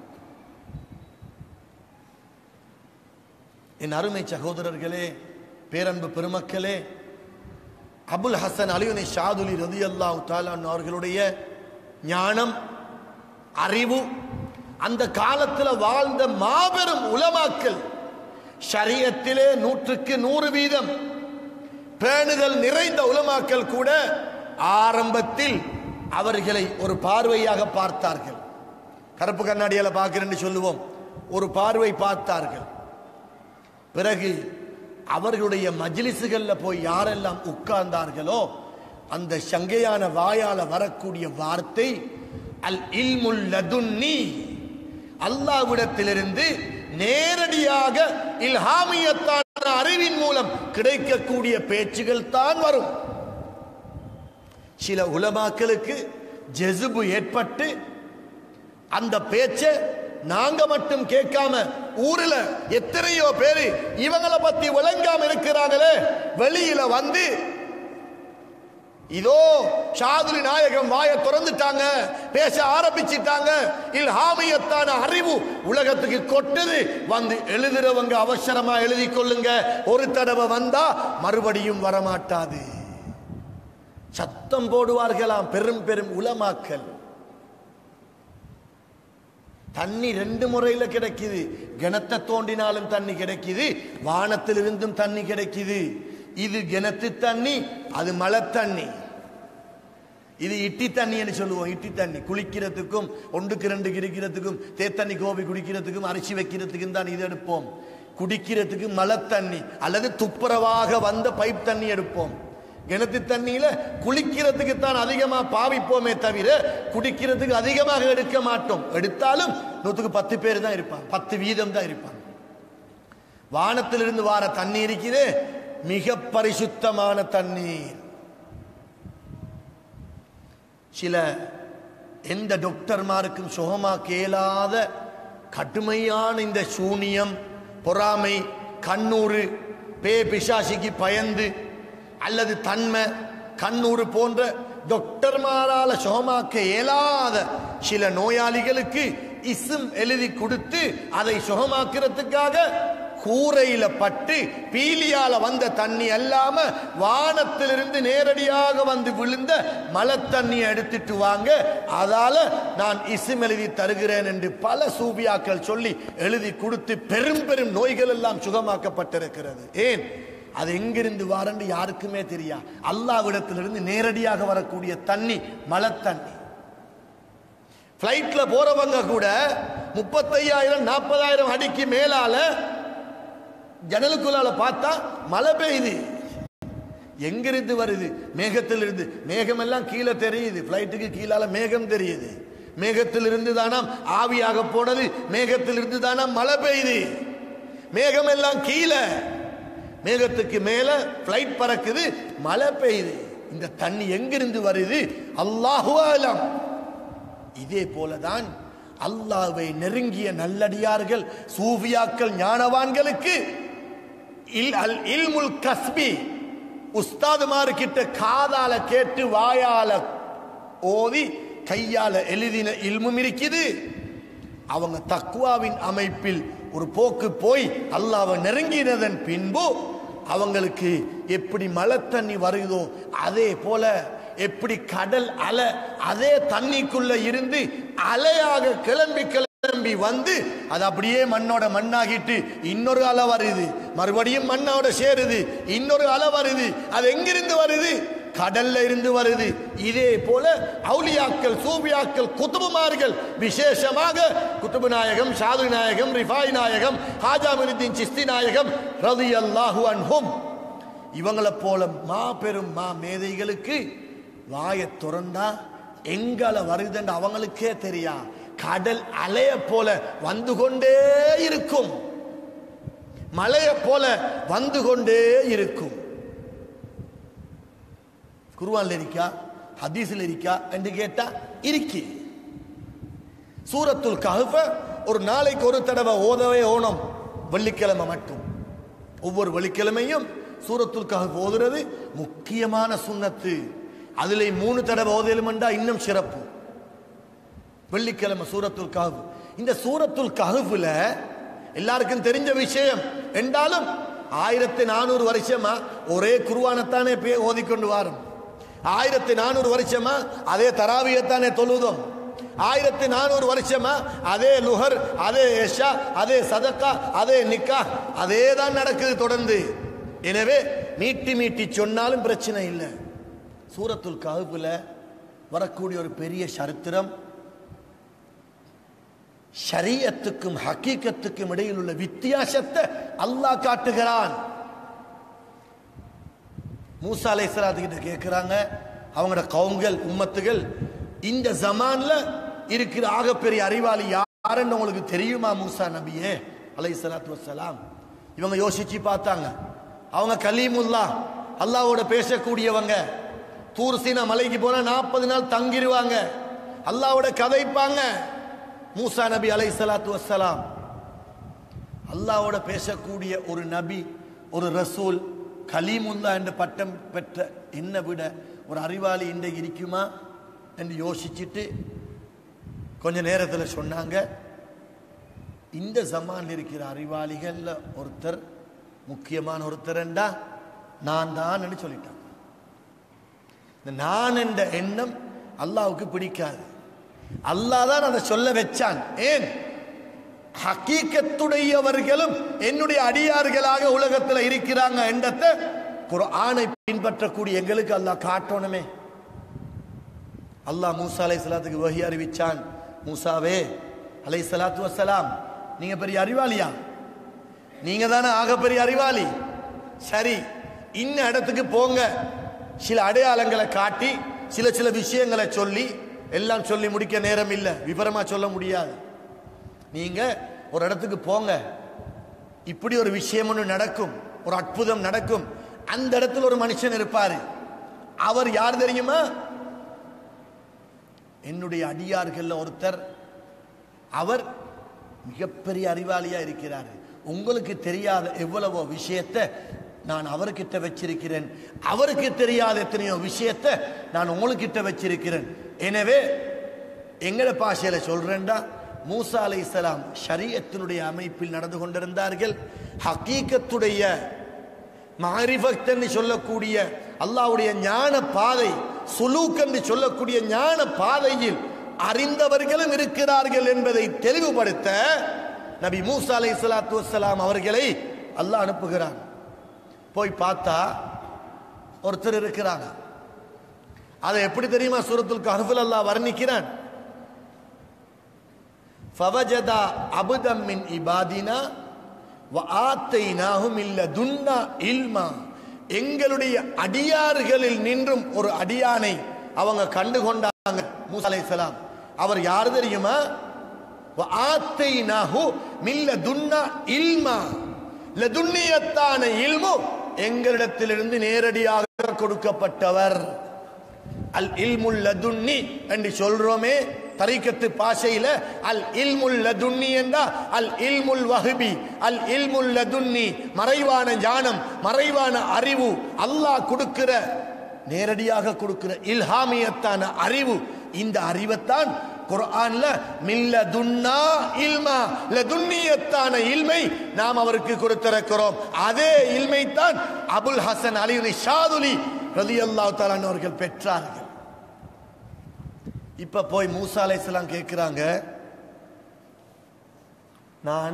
என் அருமை சகோதரர்களே பேரன்பு பெருமக்களே அபுல் ஹசன் அலியுனை ஷாதுலி ரதி அல்லாஹ் தாலான் அவர்களுடைய ஞானம் அறிவு அந்த காலத்தில் வாழ்ந்த மாபெரும் உலமாக்கள் ஷரியத்திலே நூற்றுக்கு நூறு வீதம் பேணுதல் நிறைந்த உலமாக்கள் கூட ஆரம்பத்தில் அவர்களை ஒரு பார்வையாக பார்த்தார்கள் கருப்பு கண்ணாடியால பார்க்கிறேன்னு சொல்லுவோம் ஒரு பார்வை பார்த்தார்கள் பிறகு அவர்களுடைய மஜ்லிசுகள்ல போய் யாரெல்லாம் உட்கார்ந்தார்களோ அந்த சங்கையான வாயால வரக்கூடிய வார்த்தை அல் இல்முல் லதுன்னி அல்லாவிடத்திலிருந்து நேரடியாக இல்ஹாமியத்தான அறிவின் மூலம் கிடைக்கக்கூடிய பேச்சுகள் தான் வரும் சில உலமாக்களுக்கு ஜெசுபு ஏற்பட்டு அந்த பேச்சை நாங்க மட்டும் கேட்காம ஊர்ல எத்தனையோ பேரு இவங்கள பத்தி விளங்காம இருக்கிறாங்களே வெளியில வந்து இதோ ஷாதுலி நாயகம் வாயை திறந்துட்டாங்க பேச ஆரம்பிச்சிட்டாங்க இல்ஹாமியத்தான அறிவு உலகத்துக்கு கொட்டுது வந்து எழுதுறவங்க அவசரமா எழுதி கொள்ளுங்க ஒரு தடவை வந்தா மறுபடியும் வரமாட்டாது சத்தம் போடுவார்களாம் பெரும் பெரும் உலமாக்கல் தண்ணி ரெண்டு முறையில கிடைக்குது கிணத்தை தோண்டினாலும் தண்ணி கிடைக்குது வானத்திலிருந்தும் தண்ணி கிடைக்குது இது கிணத்து தண்ணி அது மழை தண்ணி இது இட்டி தண்ணின்னு சொல்லுவோம் இட்டி தண்ணி குளிக்கிறதுக்கும் ஒன்றுக்கு ரெண்டு இருக்கிறதுக்கும் தேத்தண்ணி கோபி குடிக்கிறதுக்கும் அரிசி வைக்கிறதுக்கும் தான் இது எடுப்போம் குடிக்கிறதுக்கு மழை தண்ணி அல்லது துப்புரவாக வந்த பைப் தண்ணி எடுப்போம் கிணத்து தண்ணியில குளிக்கிறதுக்கு தான் அதிகமா பாவிப்போமே தவிர குடிக்கிறதுக்கு அதிகமாக எடுக்க மாட்டோம் எடுத்தாலும் நூத்துக்கு பத்து பேர் தான் இருப்பாங்க பத்து வீதம் தான் இருப்பாங்க வானத்திலிருந்து வார தண்ணி இருக்குது மிக பரிசுத்தமான தண்ணீர் சில எந்த டாக்டர்மாருக்கும் சுகமாக்க இயலாத கடுமையான இந்த சூனியம் பொறாமை கண்ணூறு பே பிசாசிக்கு பயந்து அல்லது தன்மை கண்ணூறு போன்ற டாக்டர்மாரால சுகமாக்க இயலாத சில நோயாளிகளுக்கு இஸ்ம் எழுதி கொடுத்து அதை சுகமாக்குறதுக்காக கூரையில பட்டு பீலியால வந்த தண்ணி அல்லாம வானத்திலிருந்து நேரடியாக வந்து விழுந்த மழை தண்ணியை எடுத்துட்டு வாங்க அதால நான் இசும் எழுதி தருகிறேன் என்று பல சூபியாக்கள் சொல்லி எழுதி கொடுத்து பெரும் பெரும் நோய்கள் எல்லாம் சுகமாக்கப்பட்டிருக்கிறது ஏன் அது எங்கிருந்து வாரன்னு யாருக்குமே தெரியா அல்லாவிடத்திலிருந்து நேரடியாக வரக்கூடிய தண்ணி மழை தண்ணி பிளைட்ல போறவங்க கூட முப்பத்தையாயிரம் நாற்பதாயிரம் அடிக்கு மேலால ஜன்னலுக்குள்ளால பார்த்தா மழை பெய்யுது எங்கிருந்து வருது மேகத்திலிருந்து மேகம் எல்லாம் கீழே தெரியுது பிளைட்டுக்கு கீழால மேகம் தெரியுது மேகத்திலிருந்து தானாம் ஆவியாக போனது மேகத்திலிருந்து தானாம் மழை பெய்யுது மேகம் எல்லாம் கீழே மேகத்துக்கு மேல பிளைட் பறக்குது மழை பெய்யுது இந்த தண்ணி எங்கிருந்து வருது அல்லாஹு ஆலம் இதே போலதான் அல்லாவை நெருங்கிய நல்லடியார்கள் சூஃபியாக்கள் ஞானவான்களுக்கு இல் அல் இல்முல் கஸ்பி உஸ்தாதுமாரு கிட்ட காதால கேட்டு வாயால ஓதி கையால எழுதின இல்மும் இருக்குது அவங்க தக்குவாவின் அமைப்பில் ஒரு போக்கு போய் அல்லாவை நெருங்கினதன் பின்பு அவங்களுக்கு எப்படி மழை தண்ணி வருதோ அதே போல எப்படி கடல் அலை அதே தண்ணிக்குள்ள இருந்து அலையாக கிளம்பி கிளம்பி வந்து அது அப்படியே மண்ணோட மண்ணாகிட்டு இன்னொரு அலை வருது மறுபடியும் மண்ணோட சேருது இன்னொரு அலை வருது அது எங்கிருந்து வருது கடல்ல இருந்து வருது இதே போல அவுலியாக்கள் சூபியாக்கள் குத்துபுமார்கள் விசேஷமாக குத்துபு நாயகம் ஷாது நாயகம் ரிஃபாய் நாயகம் ஹாஜா முனிதீன் சிஸ்தி நாயகம் ரதி அல்லாஹு அன்ஹும் இவங்களை போல மாபெரும் மா மேதைகளுக்கு வாயை திறந்தா எங்களை வருதுன்னு அவங்களுக்கே தெரியா கடல் அலைய போல வந்து கொண்டே இருக்கும் மலைய போல வந்து கொண்டே இருக்கும் குருவான்ல இருக்கா ஹதீஸ்ல இருக்கா என்று கேட்டா இருக்கி சூரத்துல் கஹஃப ஒரு நாளைக்கு ஒரு தடவை ஓதவே ஓணும் வெள்ளிக்கிழமை மட்டும் ஒவ்வொரு வெள்ளிக்கிழமையும் சூரத்துல் கஹஃப் ஓதுறது முக்கியமான சுன்னத்து அதிலே மூணு தடவை ஓதலுமெண்டா இன்னும் சிறப்பு வெள்ளிக்கிழமை சூரத்துல் கஹஃப் இந்த சூரத்துல் கஹஃப்ல எல்லாருக்கும் தெரிஞ்ச விஷயம் என்றாலும் ஆயிரத்தி நானூறு வருஷமா ஒரே குருவானத்தானே பே ஓதிக்கொண்டு வாரும் ஆயிரத்தி நானூறு வருஷமா அதே தராவியத்தானே தொழுதோம் ஆயிரத்தி நானூறு வருஷமா அதே லுஹர் அதே எஷா அதே சதக்கா அதே நிக்கா அதே தான் நடக்குது தொடர்ந்து எனவே மீட்டி மீட்டி சொன்னாலும் பிரச்சனை இல்லை சூரத்துல் கஹ்ஃபுல வரக்கூடிய ஒரு பெரிய சரித்திரம் ஷரியத்துக்கும் ஹக்கீக்கத்துக்கும் இடையில் உள்ள வித்தியாசத்தை அல்லாஹ் காட்டுகிறான் மூசா அலைஹிஸ்ஸலாத்து கிட்ட கேட்குறாங்க அவங்களோட கவுங்கள் உம்மத்துகள் இந்த ஜமான்ல இருக்கிற ஆகப்பெரிய அறிவாளி யாருன்னு உங்களுக்கு தெரியுமா மூசா நபியே அலைஹிஸ்ஸலாத்து வஸ்ஸலாம் இவங்க யோசிச்சு பார்த்தாங்க அவங்க கலீமுல்லா அல்லாவோட பேசக்கூடியவங்க தூர் சீனா மலைக்கு போனா நாற்பது நாள் தங்கிருவாங்க அல்லாவோட கதைப்பாங்க மூசா நபி அலைஹிஸ்ஸலாத்து வஸ்ஸலாம் அல்லாவோட பேசக்கூடிய ஒரு நபி ஒரு ரசூல் கலீமுல்லா என்ற பட்டம் பெற்ற என்னை விட ஒரு அறிவாளி இன்றைக்கு இருக்குமா என்று யோசிச்சுட்டு கொஞ்ச நேரத்தில் சொன்னாங்க இந்த ஜமான்ல இருக்கிற அறிவாளிகள்ல ஒருத்தர் முக்கியமான ஒருத்தர்ண்டா நான் தான் சொல்லிட்டான் இந்த நான் என்ற எண்ணம் அல்லாவுக்கு பிடிக்காது அல்லாஹ் தான் அதை சொல்ல வச்சான் ஏன் ஹக்கீக்கத்துடையவர்களும் என்னுடைய அடியார்களாக உலகத்தில் இருக்கிறாங்க என்றத்தை குர்ஆனை பின்பற்றக்கூடிய எங்களுக்கு அல்லாஹ் காட்டணுமே அல்லாஹ் மூசா அலை சலாத்துக்கு வகி அறிவிச்சான் மூசாவே அலை சலாத்து வசலாம் நீங்க பெரிய அறிவாளியா நீங்க தானே ஆக பெரிய அறிவாளி சரி இன்ன இடத்துக்கு போங்க சில அடையாளங்களை காட்டி சில சில விஷயங்களை சொல்லி எல்லாம் சொல்லி முடிக்க நேரம் இல்லை விவரமா சொல்ல முடியாது நீங்க ஒரு இடத்துக்கு போங்க இப்படி ஒரு விஷயம் ஒன்று நடக்கும் ஒரு அற்புதம் நடக்கும் அந்த இடத்துல ஒரு மனுஷன் இருப்பாரு அவர் யார் தெரியுமா என்னுடைய அடியார்கள்ல ஒருத்தர் அவர் மிகப்பெரிய அறிவாளியா இருக்கிறார் உங்களுக்கு தெரியாத எவ்வளவோ விஷயத்தை நான் அவர்கிட்ட வச்சிருக்கிறேன் அவருக்கு தெரியாத எத்தனையோ விஷயத்தை நான் உங்களுக்கிட்ட வச்சிருக்கிறேன் எனவே எங்கட பாஷையில சொல்றேன்டா மூசா அலைஹிஸ்ஸலாம் ஷரியத்தினுடைய அமைப்பில் நடந்து கொண்டிருந்தார்கள் ஹக்கீக்கத்துடைய மாரிஃபத் என்று சொல்லக்கூடிய அல்லாஹ்வுடைய ஞான பாதை சுலூக் என்று சொல்லக்கூடிய ஞான பாதையில் அறிந்தவர்களும் இருக்கிறார்கள் என்பதை தெளிவுபடுத்த நபி மூசா அலை சலாத்து வசலாம் அவர்களை அல்லாஹ் அனுப்புகிறான் போய் பார்த்தா ஒருத்தர் இருக்கிறாங்க அதை எப்படி தெரியுமா சூரத்துல் கஹ்ஃபில் அல்லாஹ் வர்ணிக்கிறான் ஃபவஜதா அபுதம் மின் இபாதினா வஆத்தைனாஹு மின் லதுன்னா இல்மா எங்களுடைய அடியார்களில் நின்றும் ஒரு அடியானை அவங்க கண்டு கொண்டாங்க மூசா அலைஹிஸ்ஸலாம் அவர் யார் தெரியுமா வஆத்தைனாஹு மின் லதுன்னா இல்மா லதுன்னியத்தான இல்மு எங்களிடத்திலிருந்து நேரடியாக கொடுக்கப்பட்டவர் அல் இல்முல் லதுன்னி என்று சொல்றோமே தரிக்கத்து பாஷையில அல் இல்முல் லதுன்னி என்றா அல் இல்முல் வஹ்பி அல் இல்முல் லதுன்னி மறைவான ஞானம் மறைவான அறிவு அல்லாஹ் கொடுக்கிற நேரடியாக கொடுக்கிற இல்ஹாமியத்தான அறிவு இந்த அறிவைத்தான் குர்ஆன்ல மில்ல துன்னா இல்மா லதுன்னியத்தான இல்மை நாம் அவருக்கு கொடுத்திருக்கிறோம் அதே இல்மை தான் அபுல் ஹசன் அலி ரிஷாதுலி ரலியல்லாஹு தஆலா அவர்கள் பெற்றார்கள் இப்ப போய் மூசா அலைஹிஸ்ஸலாம் கேட்கிறாங்க நான்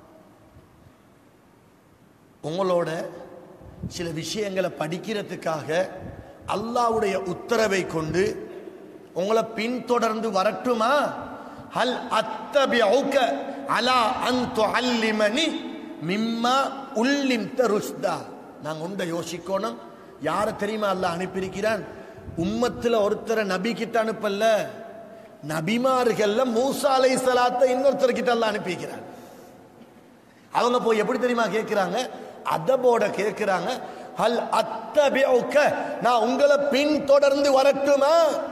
உங்களோட சில விஷயங்களை படிக்கிறதுக்காக அல்லாஹ்வுடைய உத்தரவை கொண்டு உங்களை பின்தொடர்ந்து வரட்டுமா ஹல் அத்தபிஉக அலா அன் துஅல்லிமனி மிம்மா உல்லிம் ருஷ்தா நாங்க உண்ட யோசிக்கணும் யார தெரியுமா அல்லாஹ் அனுப்பியிருக்கிறான் உம்மத்துல ஒருத்தரை நபி கிட்ட அனுப்பல நபிமார்கள்ல மூசா அலை சலாத்தை இன்னொருத்தர் கிட்ட அல்லாஹ் அனுப்பியிருக்கிறான் அவங்க போய் எப்படி தெரியுமா கேட்கிறாங்க அதபோட கேட்கிறாங்க ஹல் அத்தபிஉக நான் உங்களை பின்தொடர்ந்து வரட்டுமா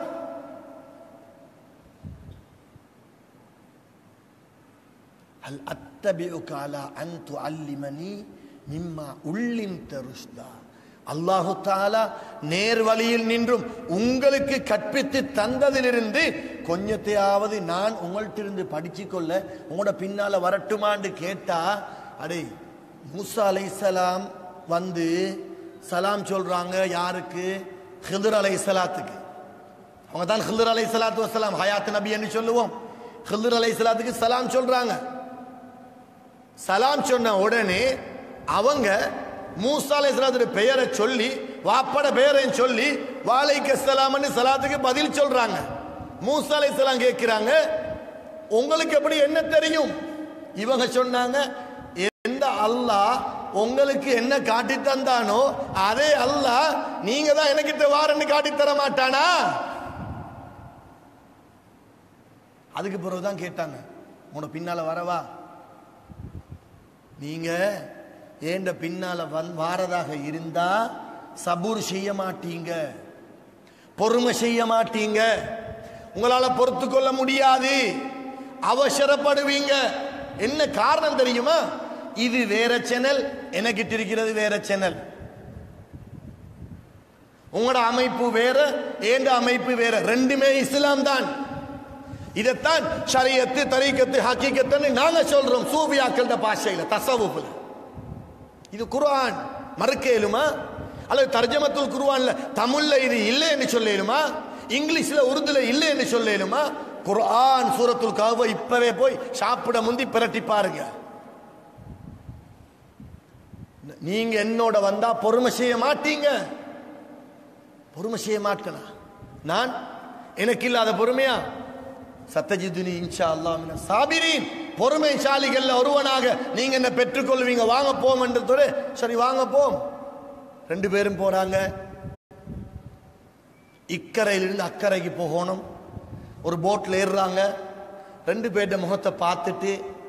ஹல் அத்தபிஉக அலா அன் துஅல்லிமனி மிம்மா உல்லிம்த ருஷ்தா அல்லாஹு தாலா நேர் வழியில் நின்றும் உங்களுக்கு கற்பித்து தந்ததிலிருந்து கொஞ்சத்தையாவது நான் உங்கள்கிட்ட படிச்சு கொள்ள உங்களோட பின்னால வரட்டுமான்னு கேட்டா அடே மூசா அலைஹிஸ்ஸலாம் வந்து சலாம் சொல்றாங்க யாருக்கு ஹிதர் அலைஹிஸ்ஸலாத்துக்கு அவங்க தான் ஹிதர் அலைஹிஸ்ஸலாத்து வசலாம் ஹயாத் நபி என்று சொல்லுவோம் ஹிதர் அலைஹிஸ்ஸலாத்துக்கு சலாம் சொல்றாங்க சலாம் சொன்ன உடனே அவங்க மூசா அலைஹிஸ்ஸலாத்துடைய பெயரை சொல்லி வாப்பட பெயரையும் சொல்லி வாழைக்கு சலாம்னு சலாத்துக்கு பதில் சொல்றாங்க மூசா அலைஹிஸ்ஸலாம் கேட்கிறாங்க உங்களுக்கு எப்படி என்ன தெரியும் இவங்க சொன்னாங்க எந்த அல்லாஹ் உங்களுக்கு என்ன காட்டி தந்தானோ அதே அல்லாஹ் நீங்க தான் எனக்கு வாரன்னு காட்டி தர மாட்டானா அதுக்கு பிறகுதான் கேட்டாங்க உன பின்னால வரவா நீங்க ஏண்ட பின்னால வந் வாரதாக இருந்தா சபூர் செய்ய மாட்டீங்க பொறுமை செய்ய மாட்டீங்க உங்களால பொறுத்து கொள்ள முடியாது அவசரப்படுவீங்க என்ன காரணம் தெரியுமா இது வேற சேனல் எனக்கிட்ட இருக்கிறது வேற சேனல் உங்களோட அமைப்பு வேற ஏண்ட அமைப்பு வேற ரெண்டுமே இஸ்லாம் தான் இதைத்தான் ஷரியத்து தரீக்கத்து ஹக்கீக்கத்துன்னு நாங்க சொல்றோம் சூபியாக்கள பாஷையில தசவுப்புல இது குர்ஆன் மறுக்க இயலுமா அல்லது தர்ஜமத்துல் குர்ஆன்ல தமிழ்ல இது இல்லை என்று சொல்ல இயலுமா இங்கிலீஷ்ல உருதுல இல்லை என்று சொல்ல இயலுமா குர்ஆன் சூரத்துல் கஹ்வ இப்பவே போய் சாப்பிட முந்தி பிரட்டி பாருங்க நீங்க என்னோட வந்தா பொறுமை செய்ய மாட்டீங்க பொறுமை செய்ய மாட்டேனா நான் எனக்கு இல்லாத பொறுமையா சத்தஜிதுனி இன்ஷா அல்லாஹ் மின சாபிரீன் பொறுமைசாலிகள்ல ஒருவனாக நீங்க என்ன பெற்றுக்கொள்வீங்க வாங்க போம் என்றதோடு சரி வாங்க போம் ரெண்டு பேரும் போறாங்க இக்கரையிலிருந்து அக்கறைக்கு போகணும் ஒரு போட்ல ஏறுறாங்க ரெண்டு பேர்ட்ட முகத்தை பார்த்துட்டு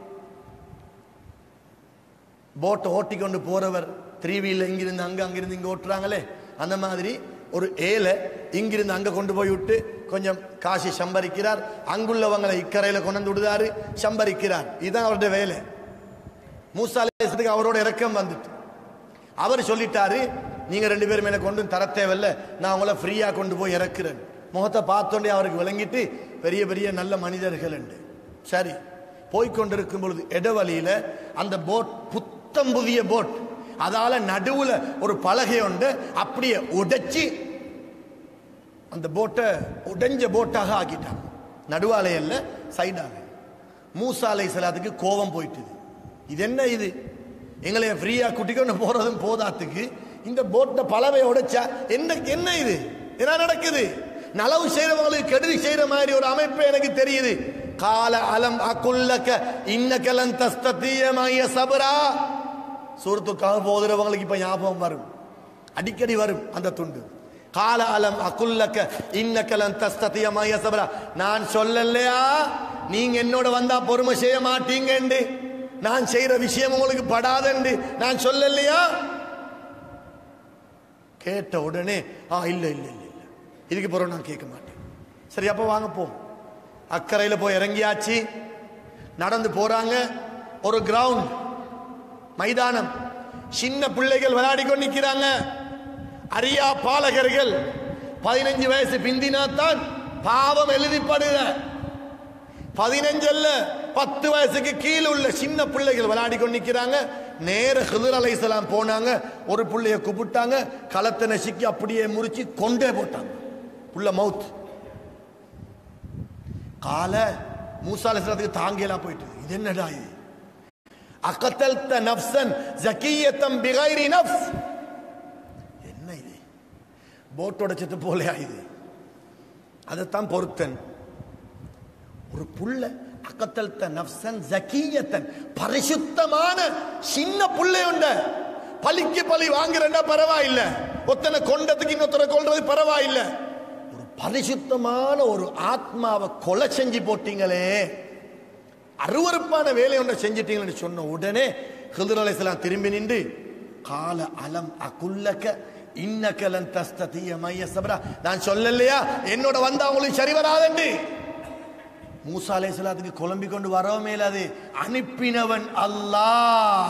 போட்டை ஓட்டி கொண்டு போறவர் த்ரீ வீல இங்கிருந்து அங்க அங்கிருந்து இங்க ஓட்டுறாங்களே அந்த மாதிரி ஒரு ஏழை இங்கிருந்து அங்க கொண்டு போய் விட்டு கொஞ்சம் காசு சம்பரிக்கிறார் அங்குள்ளவங்களை இக்கரையில கொண்டு விடுதாரு சம்பரிக்கிறார் இதுதான் அவருடைய வேலை மூசாலேசத்துக்கு அவரோட இறக்கம் வந்துட்டு அவர் சொல்லிட்டாரு நீங்க ரெண்டு பேரும் எனக்கு கொண்டு தர தேவையில்ல நான் உங்களை ஃப்ரீயா கொண்டு போய் இறக்குறேன் முகத்தை பார்த்தோன்னே அவருக்கு விளங்கிட்டு பெரிய பெரிய நல்ல மனிதர்கள் உண்டு சரி போய்க்கொண்டிருக்கும் பொழுது இடவழியில அந்த போட் புத்தம் புதிய போட் அதால நடுவுல ஒரு பலகை உண்டு அப்படியே உடைச்சி அந்த போட்டை உடைஞ்ச போட்டாக ஆக்கிட்டாங்க நடுவாலை அல்ல சைடாக மூசா அலை சலாத்துக்கு கோபம் போயிட்டுது இது என்ன இது எங்களை ஃப்ரீயா குட்டிக்கொண்டு போறதும் போதாத்துக்கு இந்த போட்டை பலவை உடைச்சா என்ன என்ன இது என்ன நடக்குது நலவு செய்யறவங்களுக்கு கெடுதி செய்யற மாதிரி ஒரு அமைப்பு எனக்கு தெரியுது கால அலம் அக்குல்லக்க இன்னக்கலன் தஸ்தீயமாய சபரா சூரத்துக்காக போதுறவங்களுக்கு இப்ப ஞாபகம் வரும் அடிக்கடி வரும் அந்த துண்டு கால அலம் அக்குல்லக்க இன்னக்கலன் தஸ்தீயமாய சபரா நான் சொல்லலையா நீங்க என்னோட வந்தா பொறுமை செய்ய மாட்டீங்கன்னு நான் செய்யற விஷயம் உங்களுக்கு படாதண்டு நான் சொல்லலையா கேட்ட உடனே ஆ இல்ல இல்ல இல்ல இல்ல இதுக்கு பிறகு நான் கேட்க மாட்டேன் சரி அப்ப வாங்க போ அக்கறையில் போய் இறங்கியாச்சு நடந்து போறாங்க ஒரு கிரவுண்ட் மைதானம் சின்ன பிள்ளைகள் விளையாடி கொண்டு நிற்கிறாங்க அரியா பாலகர்கள் பதினஞ்சு வயசு பிந்தினாத்தான் பாவம் எழுதிப்படுத பதினஞ்சு அல்ல பத்து வயசுக்கு கீழே உள்ள சின்ன பிள்ளைகள் விளையாடி கொண்டு நிற்கிறாங்க நேர ஹிதர் அலைசலாம் போனாங்க ஒரு புள்ளைய கூப்பிட்டாங்க களத்தை நசுக்கி அப்படியே முறிச்சு கொண்டே போட்டாங்க புள்ள மவுத் கால மூசா அலைசலாத்துக்கு தாங்கியெல்லாம் போயிட்டு இது என்னடா இது அகத்தல்த நப்சன் ஜக்கியத்தம் பிகைரி நப்ஸ் என்ன இது போட்டோட செத்து போலையா இது அதைத்தான் பொருத்தன் ஒரு புள்ள அகத்தல்த நப்சன் ஜக்கியத்தன் பரிசுத்தமான சின்ன புள்ளை உண்ட பலிக்கு பலி வாங்குறா பரவாயில்ல ஒத்தனை கொண்டதுக்கு இன்னொருத்தரை கொள்றது பரவாயில்ல ஒரு பரிசுத்தமான ஒரு ஆத்மாவை கொலை செஞ்சு போட்டீங்களே அருவருப்பான வேலை ஒன்றை செஞ்சிட்டீங்கன்னு சொன்ன உடனே ஹிதர் அலைஹிஸ்ஸலாம் திரும்பி நின்று கால அலம் அகுல்லக இன்னக்கலன் தஸ்ததிய மைய சபரா நான் சொல்லலையா என்னோட வந்தா உங்களுக்கு சரி வராதண்டு மூசா அலைஹிஸ்ஸலாத்துக்கு குழம்பி கொண்டு வரவும் மேலாது அனுப்பினவன் அல்லாஹ்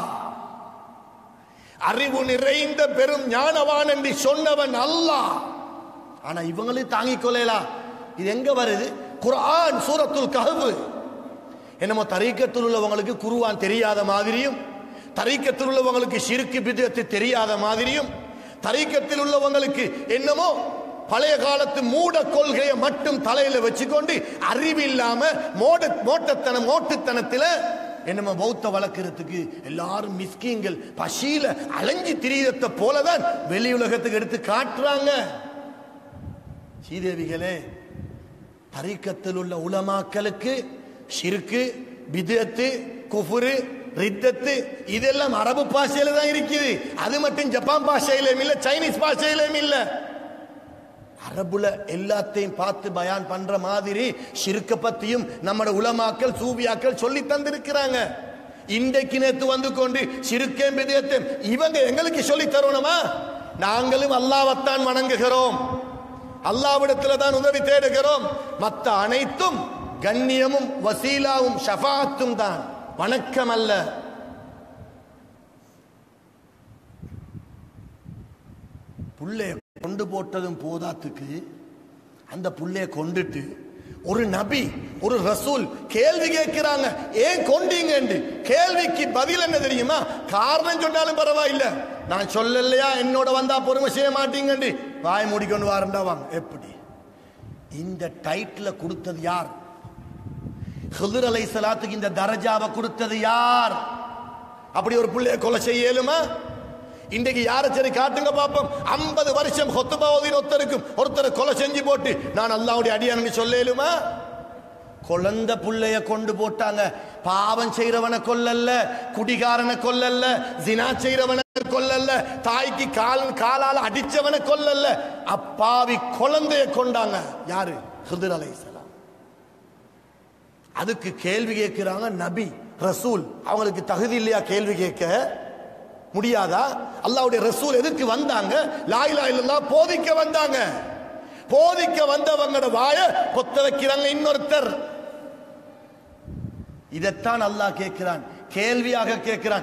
அறிவு நிறைந்த பெரும் ஞானவான் என்று சொன்னவன் அல்லாஹ் ஆனா இவங்களுக்கு தாங்கிக் கொள்ளலாம் இது எங்க வருது குர்ஆன் சூரத்துல் கஹ்ஃப் என்னமோ தரீக்கத்தில் உள்ளவங்களுக்கு குருவான் தெரியாத மாதிரியும் தரீக்கத்தில் உள்ளவங்களுக்கு சிறுக்கு பிதத்து தெரியாத மாதிரியும் தரீக்கத்தில் உள்ளவங்களுக்கு என்னமோ பழைய காலத்து மூட கொள்கையை மட்டும் தலையில வச்சுக்கொண்டு அறிவில்லாம மோட மோட்டத்தனம் மோட்டுத்தனத்துல என்னமோ பௌத்த வளர்க்கறதுக்கு எல்லாரும் மிஸ்கீங்கள் பசியில அலைஞ்சு திரியத்தை போலதான் வெளி உலகத்துக்கு எடுத்து காட்டுறாங்க ஸ்ரீதேவிகளே தரீக்கத்தில் உள்ள உலமாக்களுக்கு ஷிருக்கு பிதத்து குஃபுரு ரித்தத்து இதெல்லாம் அரபு பாஷையில தான் இருக்குது அது மட்டும் ஜப்பான் பாஷையிலும் இல்ல சைனீஸ் பாஷையிலும் இல்ல அரபுல எல்லாத்தையும் பார்த்து பயான் பண்ற மாதிரி ஷிருக்க பத்தியும் நம்மட உலமாக்கள் சூபியாக்கள் சொல்லி தந்திருக்கிறாங்க இன்றைக்கு நேத்து வந்து கொண்டு சிறுக்கேன் பிதத்தையும் இவங்க எங்களுக்கு சொல்லி தரணுமா நாங்களும் அல்லாவத்தான் வணங்குகிறோம் அல்லாவிடத்துல தான் உதவி தேடுகிறோம் மற்ற அனைத்தும் கண்ணியமும் வசீலாவும் ஷஃபாத்தும் தான் வணக்கம் அல்ல புள்ளைய கொண்டு போட்டதும் போதாத்துக்கு அந்த புள்ளைய கொண்டுட்டு ஒரு நபி ஒரு ரசூல் கேள்வி கேட்கிறாங்க ஏன் கொண்டீங்க கேள்விக்கு பதில் என்ன தெரியுமா காரணம் சொன்னாலும் பரவாயில்ல நான் சொல்லலையா என்னோட வந்தா பொறுமை செய்ய மாட்டீங்கன்னு வாய் மூடிக்கொண்டு வாரண்டா வாங்க எப்படி இந்த டைட்டில கொடுத்தது யார் ஹிதர் அலை சலாத்துக்கு இந்த தரஜாவை கொடுத்தது யார் அப்படி ஒரு பிள்ளைய கொலை செய்ய இயலுமா இன்றைக்கு யாரை சரி காட்டுங்க பாப்போம் ஐம்பது வருஷம் ஹொத்துபாவதின் ஒருத்தருக்கும் ஒருத்தரை கொலை செஞ்சு போட்டு நான் அல்லாவுடைய அடியான்னு சொல்ல இயலுமா குழந்தை புள்ளைய கொண்டு போட்டாங்க பாவம் செய்யறவனை கொல்லல்ல குடிகாரனை கொல்லல்ல ஜினா செய்யறவனை கொல்லல்ல தாய்க்கு கால் காலால அடிச்சவனை கொல்லல்ல அப்பாவி குழந்தைய கொண்டாங்க யாரு ஹிதர் அலைஹிஸ்ஸலாம் அதுக்கு கேள்வி கேட்கிறாங்க நபி ரசூல் அவங்களுக்கு தகுதி இல்லையா கேள்வி கேட்க முடியாதா அல்லாவுடைய ரசூல் எதுக்கு வந்தாங்க லாயிலா இல்லல்லா போதிக்க வந்தாங்க போதிக்க வந்தவங்களோட வாய கொத்த வைக்கிறாங்க இன்னொருத்தர் இதைத்தான் அல்லாஹ் கேட்கிறான் கேள்வியாக கேட்கிறான்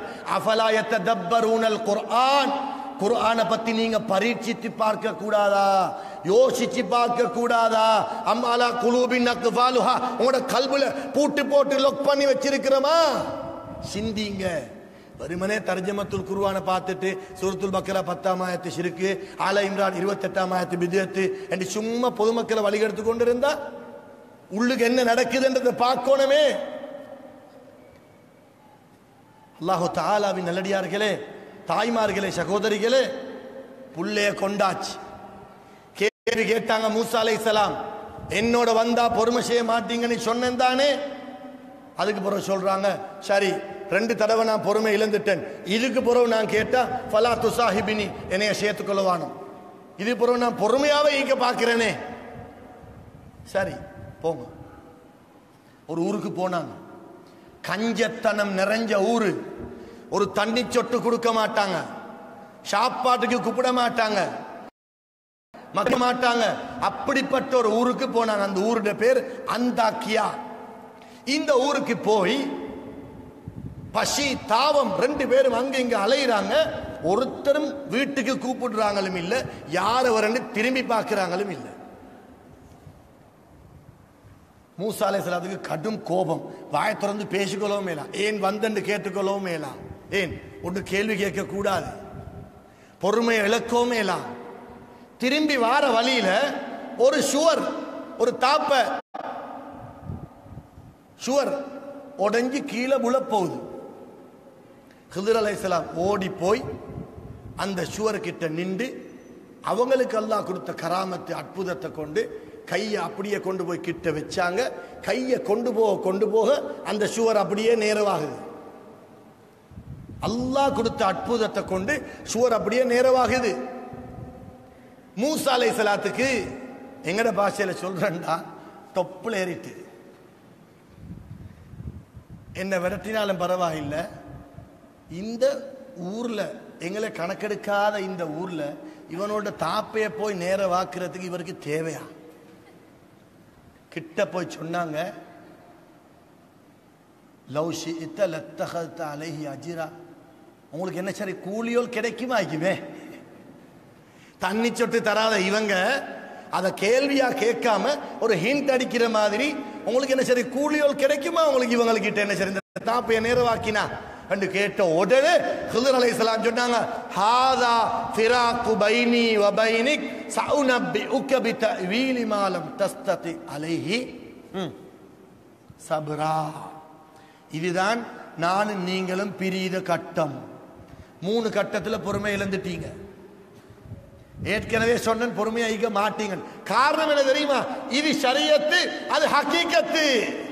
அஃபலாயத்த தப்பரூனல் குர்ஆன் குர்ஆனை பத்தி நீங்க பரீட்சித்து பார்க்க கூடாதா யோசிச்சு பார்க்க கூடாதா அம்மாலா குலூபின் அக்ஃபாலுஹா உங்களோட கல்புல பூட்டு போட்டு லொக் பண்ணி வச்சிருக்கிறோமா சிந்திங்க வெறுமனே தர்ஜமத்துல் குருவான பார்த்துட்டு சூரத்துல் பக்கரா பத்தாம் ஆயத்து சிறுக்கு ஆல இம்ரான் இருபத்தெட்டாம் ஆயத்து பிதியத்து என்று சும்மா பொதுமக்களை வழிகெடுத்து கொண்டு இருந்தா உள்ளுக்கு என்ன நடக்குதுன்றதை பார்க்கணுமே அல்லாஹு தாலாவின் நல்லடியார்களே தாய்மார்களே சகோதரிகளே புள்ளைய கொண்டாச்சு கேள்வி கேட்டாங்க மூசா அலைஹிஸ்ஸலாம் என்னோட வந்தா பொறுமை செய்ய மாட்டீங்கன்னு சொன்னேன் தானே அதுக்கு பிறகு சொல்றாங்க சரி ரெண்டு தடவை நான் பொறுமை இழந்துட்டேன் இதுக்கு பிறகு நான் கேட்டா ஃபலா துசாஹிபினி என்னைய சேர்த்துக்கொள்ளவானும் இது பிறகு நான் பொறுமையாவே இங்க பார்க்கிறேனே சரி போங்க ஒரு ஊருக்கு போனாங்க கஞ்சத்தனம் நிறைஞ்ச ஊரு ஒரு தண்ணி சொட்டு கொடுக்க மாட்டாங்க சாப்பாட்டுக்கு கூப்பிட மாட்டாங்க மக்க மாட்டாங்க அப்படிப்பட்ட ஒரு ஊருக்கு போனாங்க அந்த ஊருடைய பேர் அந்தாக்கியா இந்த ஊருக்கு போய் பசி தாவம் ரெண்டு பேரும் அங்க இங்க அலையிறாங்க ஒருத்தரும் வீட்டுக்கு கூப்பிடுறாங்களும் இல்ல யார் வரன்னு திரும்பி பார்க்கறாங்களும் இல்ல மூசா அலைஹிஸ்ஸலாத்துக்கு கடும் கோபம் வாயை திறந்து பேசிக்கொள்ளவும் மேலாம் ஏன் வந்தன்னு கேட்டுக்கொள்ளவும் மேலாம் ஏன் ஒன்று கேள்வி கேட்க கூடாது பொறுமையை இழக்கவும் மேலாம் திரும்பி வார வழியில ஒரு சுவர் ஒரு தாப்ப சுவர் உடைஞ்சு கீழே விழப்போகுது ஹிதர் அலைஹிஸ்ஸலாம் ஓடி போய் அந்த சுவர் கிட்ட நின்று அவங்களுக்கு அல்லாஹ் கொடுத்த கராமத்து அற்புதத்தை கொண்டு கையை அப்படியே கொண்டு போய் கிட்ட வச்சாங்க கையை கொண்டு போக கொண்டு போக அந்த சுவர் அப்படியே நேரவாகுது அல்லாஹ் கொடுத்த அற்புதத்தை கொண்டு சுவர் அப்படியே நேரவாகுது மூசா அலைஹிஸ்ஸலாத்துக்கு எங்கட பாஷையில சொல்றேன்டா தொப்புல ஏறிட்டு என்ன விரட்டினாலும் பரவாயில்லை இந்த ஊர்ல எங்களை கணக்கெடுக்காத இந்த ஊர்ல இவனோட தாப்பைய போய் நேர வாக்குறதுக்கு இவருக்கு தேவையா கிட்ட போய் சொன்னாங்க லவ் ஷிஇத்த லத்தகத்த அலைஹி அஜிரா உங்களுக்கு என்ன சரி கூலியோல் கிடைக்குமா ஆகிக்குமே தண்ணி சொட்டு தராத இவங்க அதை கேள்வியா கேட்காம ஒரு ஹிண்ட் அடிக்கிற மாதிரி உங்களுக்கு என்ன சரி கூலியோல் கிடைக்குமா உங்களுக்கு இவங்களுக்கு கிட்ட என்ன சரி இந்த தாப்பைய நேரவாக்கினா என்று கேட்ட உடனே ஹிதர் அலைஹிஸ்ஸலாம் சொன்னாங்க ஹாதா ஃபிராக்கு பைனி வ பைனிக் சஉனப்பிஉக பிதவீலி மா லம் தஸ்ததி அலைஹி ம். சப்ரா இதுதான் நானும் நீங்களும் பிரித கட்டம் மூணு கட்டத்துல பொறுமை இழந்துட்டீங்க ஏற்கனவே சொன்னேன் பொறுமையா ஈக மாட்டீங்க காரணம் என்ன தெரியுமா இது ஷரியத்து அது ஹக்கீக்கத்து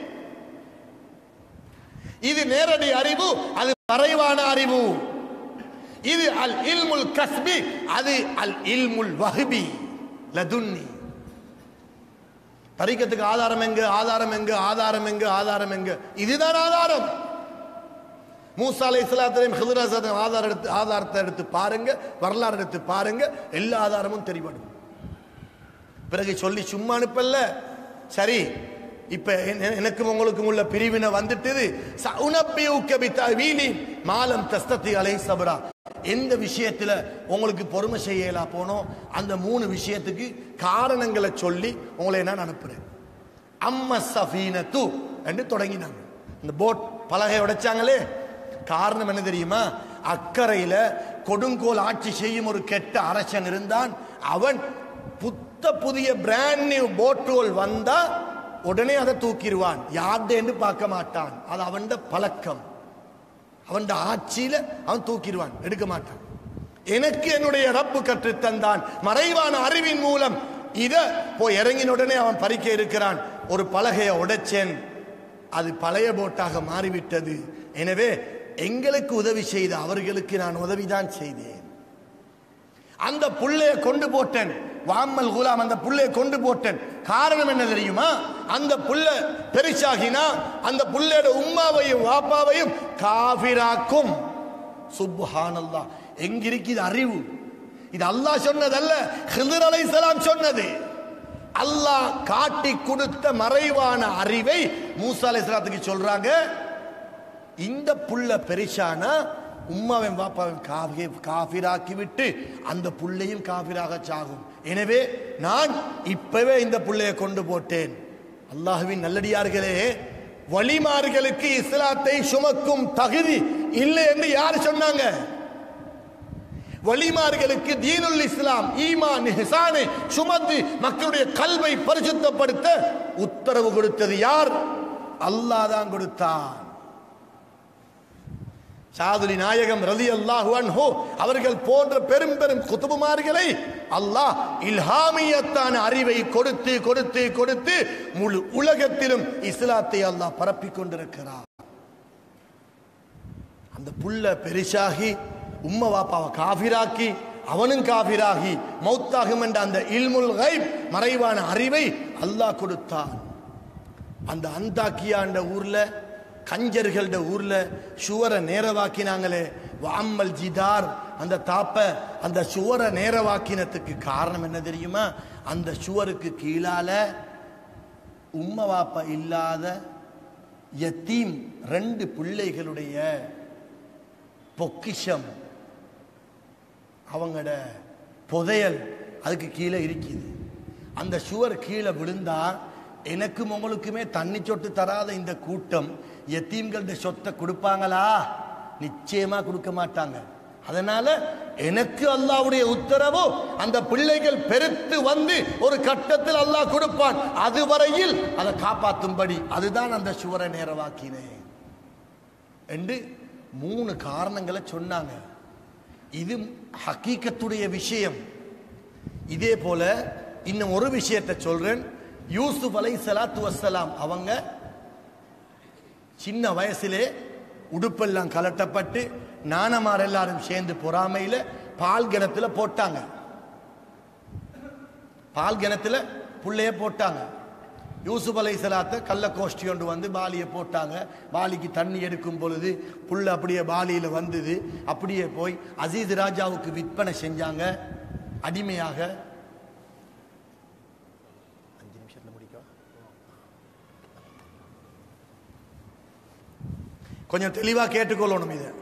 இது நேரடி அறிவு அது மறைவான அறிவு இது அல் இல்முல் கஸ்பி அது அல் இல்முல் வஹ்பி லதுன்னி தரிக்கத்துக்கு ஆதாரம் எங்க ஆதாரம் எங்க ஆதாரம் எங்க ஆதாரம் எங்க இதுதான் ஆதாரம் மூசா அலை இஸ்லாத்திலையும் ஹிதுராசத்தையும் ஆதாரம் எடுத்து ஆதாரத்தை எடுத்து பாருங்க வரலாறு எடுத்து பாருங்க எல்லா ஆதாரமும் தெரிபடும் பிறகு சொல்லி சும்மா அனுப்பல சரி இப்ப என- எனக்கும் உங்களுக்கும் உள்ள பிரிவினை வந்துட்டது சஉனப்பியுக்க பித்தவீலி மாலம் தஸ்தத்தி அலை சபரா எந்த விஷயத்துல உங்களுக்கு பொறுமை செய்யலா போனோம் அந்த மூணு விஷயத்துக்கு காரணங்களை சொல்லி உங்களை நான் அனுப்புறேன் அம்ம சஃபீனத்து என்று தொடங்கினாங்க இந்த போட் பலகை உடைச்சாங்களே காரணம் என்ன தெரியுமா அக்கறையில கொடுங்கோல் ஆட்சி செய்யும் ஒரு கெட்ட அரசன் இருந்தான் அவன் புத்த புதிய பிராண்ட் நியூ போட்டுகள் வந்தா உடனே அதை தூக்கிடுவான் யார்டேன்னு பார்க்க மாட்டான் அது அவன் பழக்கம் அவன் ஆட்சியில அவன் தூக்கிடுவான் எடுக்க மாட்டான் எனக்கு என்னுடைய ரப்பு கற்று தந்தான் மறைவான அறிவின் மூலம் இத போய் இறங்கின உடனே அவன் பறிக்க இருக்கிறான் ஒரு பலகையை உடைச்சேன் அது பழைய போட்டாக மாறிவிட்டது எனவே எங்களுக்கு உதவி செய்த அவர்களுக்கு நான் உதவிதான் செய்தேன் அந்த புள்ளைய கொண்டு போட்டேன் வாமல் குலாம் அந்த புள்ளைய கொண்டு போட்டேன் காரணம் என்ன தெரியுமா அந்த புள்ள பெருசாகினா அந்த புள்ளையோட உம்மாவையும் வாப்பாவையும் காபிராக்கும் சுப்ஹானல்லாஹ் எங்க இருக்குது அறிவு இது அல்லாஹ் சொன்னதல்ல ஹிதர் அலைஹிஸ்ஸலாம் சொன்னது அல்லாஹ் காட்டி கொடுத்த மறைவான அறிவை மூசா அலைஹிஸ்ஸலாத்துக்கு சொல்றாங்க இந்த புள்ள பெரிசானா உம்மாவின் பாப்பாவின் காஃபி காஃபிராக்கி விட்டு அந்த புள்ளையும் காஃபிராக சாகும் எனவே நான் இப்பவே இந்த புள்ளையை கொண்டு போட்டேன் அல்லாஹுவின் நல்லடியார்களே வழிமார்களுக்கு இஸ்லாத்தை சுமக்கும் தகுதி இல்லை என்று யார் சொன்னாங்க வழிமார்களுக்கு தீனுல் இஸ்லாம் ஈமான் ஹிசானை சுமந்து மக்களுடைய கல்வை பரிசுத்தப்படுத்த உத்தரவு கொடுத்தது யார் அல்லாஹ் தான் கொடுத்தான் சாதுலி நாயகம் ரலி அல்லாஹு அன்ஹு அவர்கள் போன்ற பெரும் பெரும் குத்துபுமார்களை அல்லாஹ் இல்ஹாமியத்தான அறிவை கொடுத்து கொடுத்து கொடுத்து முழு உலகத்திலும் இஸ்லாத்தை அல்லாஹ் பரப்பிக் கொண்டிருக்கிறார் அந்த புள்ள பெரிசாகி உம்ம வாப்பாவை காபிராக்கி அவனும் காபிராகி மௌத்தாகும் என்ற அந்த இல்முல் கைப் மறைவான அறிவை அல்லாஹ் கொடுத்தான் அந்த அந்தாக்கியாண்ட ஊர்ல கஞ்சர்கள்ட ஊர்ல சுவரை நேரவாக்கினாங்களே வாமல் ஜிதார் அந்த தாப்ப அந்த சுவரை நேரவாக்கினத்துக்கு காரணம் என்ன தெரியுமா அந்த சுவருக்கு கீழால உம்ம வாப்பா இல்லாத யத்தீம் ரெண்டு பிள்ளைகளுடைய பொக்கிஷம் அவங்களோட புதையல் அதுக்கு கீழே இருக்குது அந்த சுவர் கீழே விழுந்தா எனக்கும் உங்களுக்குமே தண்ணி சொட்டு தராத இந்த கூட்டம் எத்தீம்களோட சொத்தை கொடுப்பாங்களா நிச்சயமா கொடுக்க மாட்டாங்க அதனால எனக்கு அல்லாவுடைய உத்தரவு அந்த பிள்ளைகள் பெருத்து வந்து ஒரு கட்டத்தில் அல்லாஹ் கொடுப்பான் அதுவரையில் அதை காப்பாற்றும்படி அதுதான் அந்த சுவரை நேரவாக்கினேன் என்று மூணு காரணங்களை சொன்னாங்க இது ஹக்கீக்கத்துடைய விஷயம் இதே போல இன்னும் ஒரு விஷயத்தை சொல்றேன் யூசுப் அலை சலாத்து வசலாம் அவங்க சின்ன வயசிலே உடுப்பெல்லாம் கலட்டப்பட்டு நாணமார் எல்லாரும் சேர்ந்து பொறாமையில பால் கிணத்துல போட்டாங்க பால் கிணத்துல புள்ளைய போட்டாங்க யூசுப் அலை சலாத்தை கள்ள கோஷ்டி கொண்டு வந்து பாலியை போட்டாங்க பாலிக்கு தண்ணி எடுக்கும் பொழுது புள்ள அப்படியே பாலியில் வந்தது அப்படியே போய் அசீஸ் ராஜாவுக்கு விற்பனை செஞ்சாங்க அடிமையாக அஞ்சு நிமிஷத்துல முடிக்கவா கொஞ்சம் தெளிவா கேட்டுக்கொள்ளணும் இதை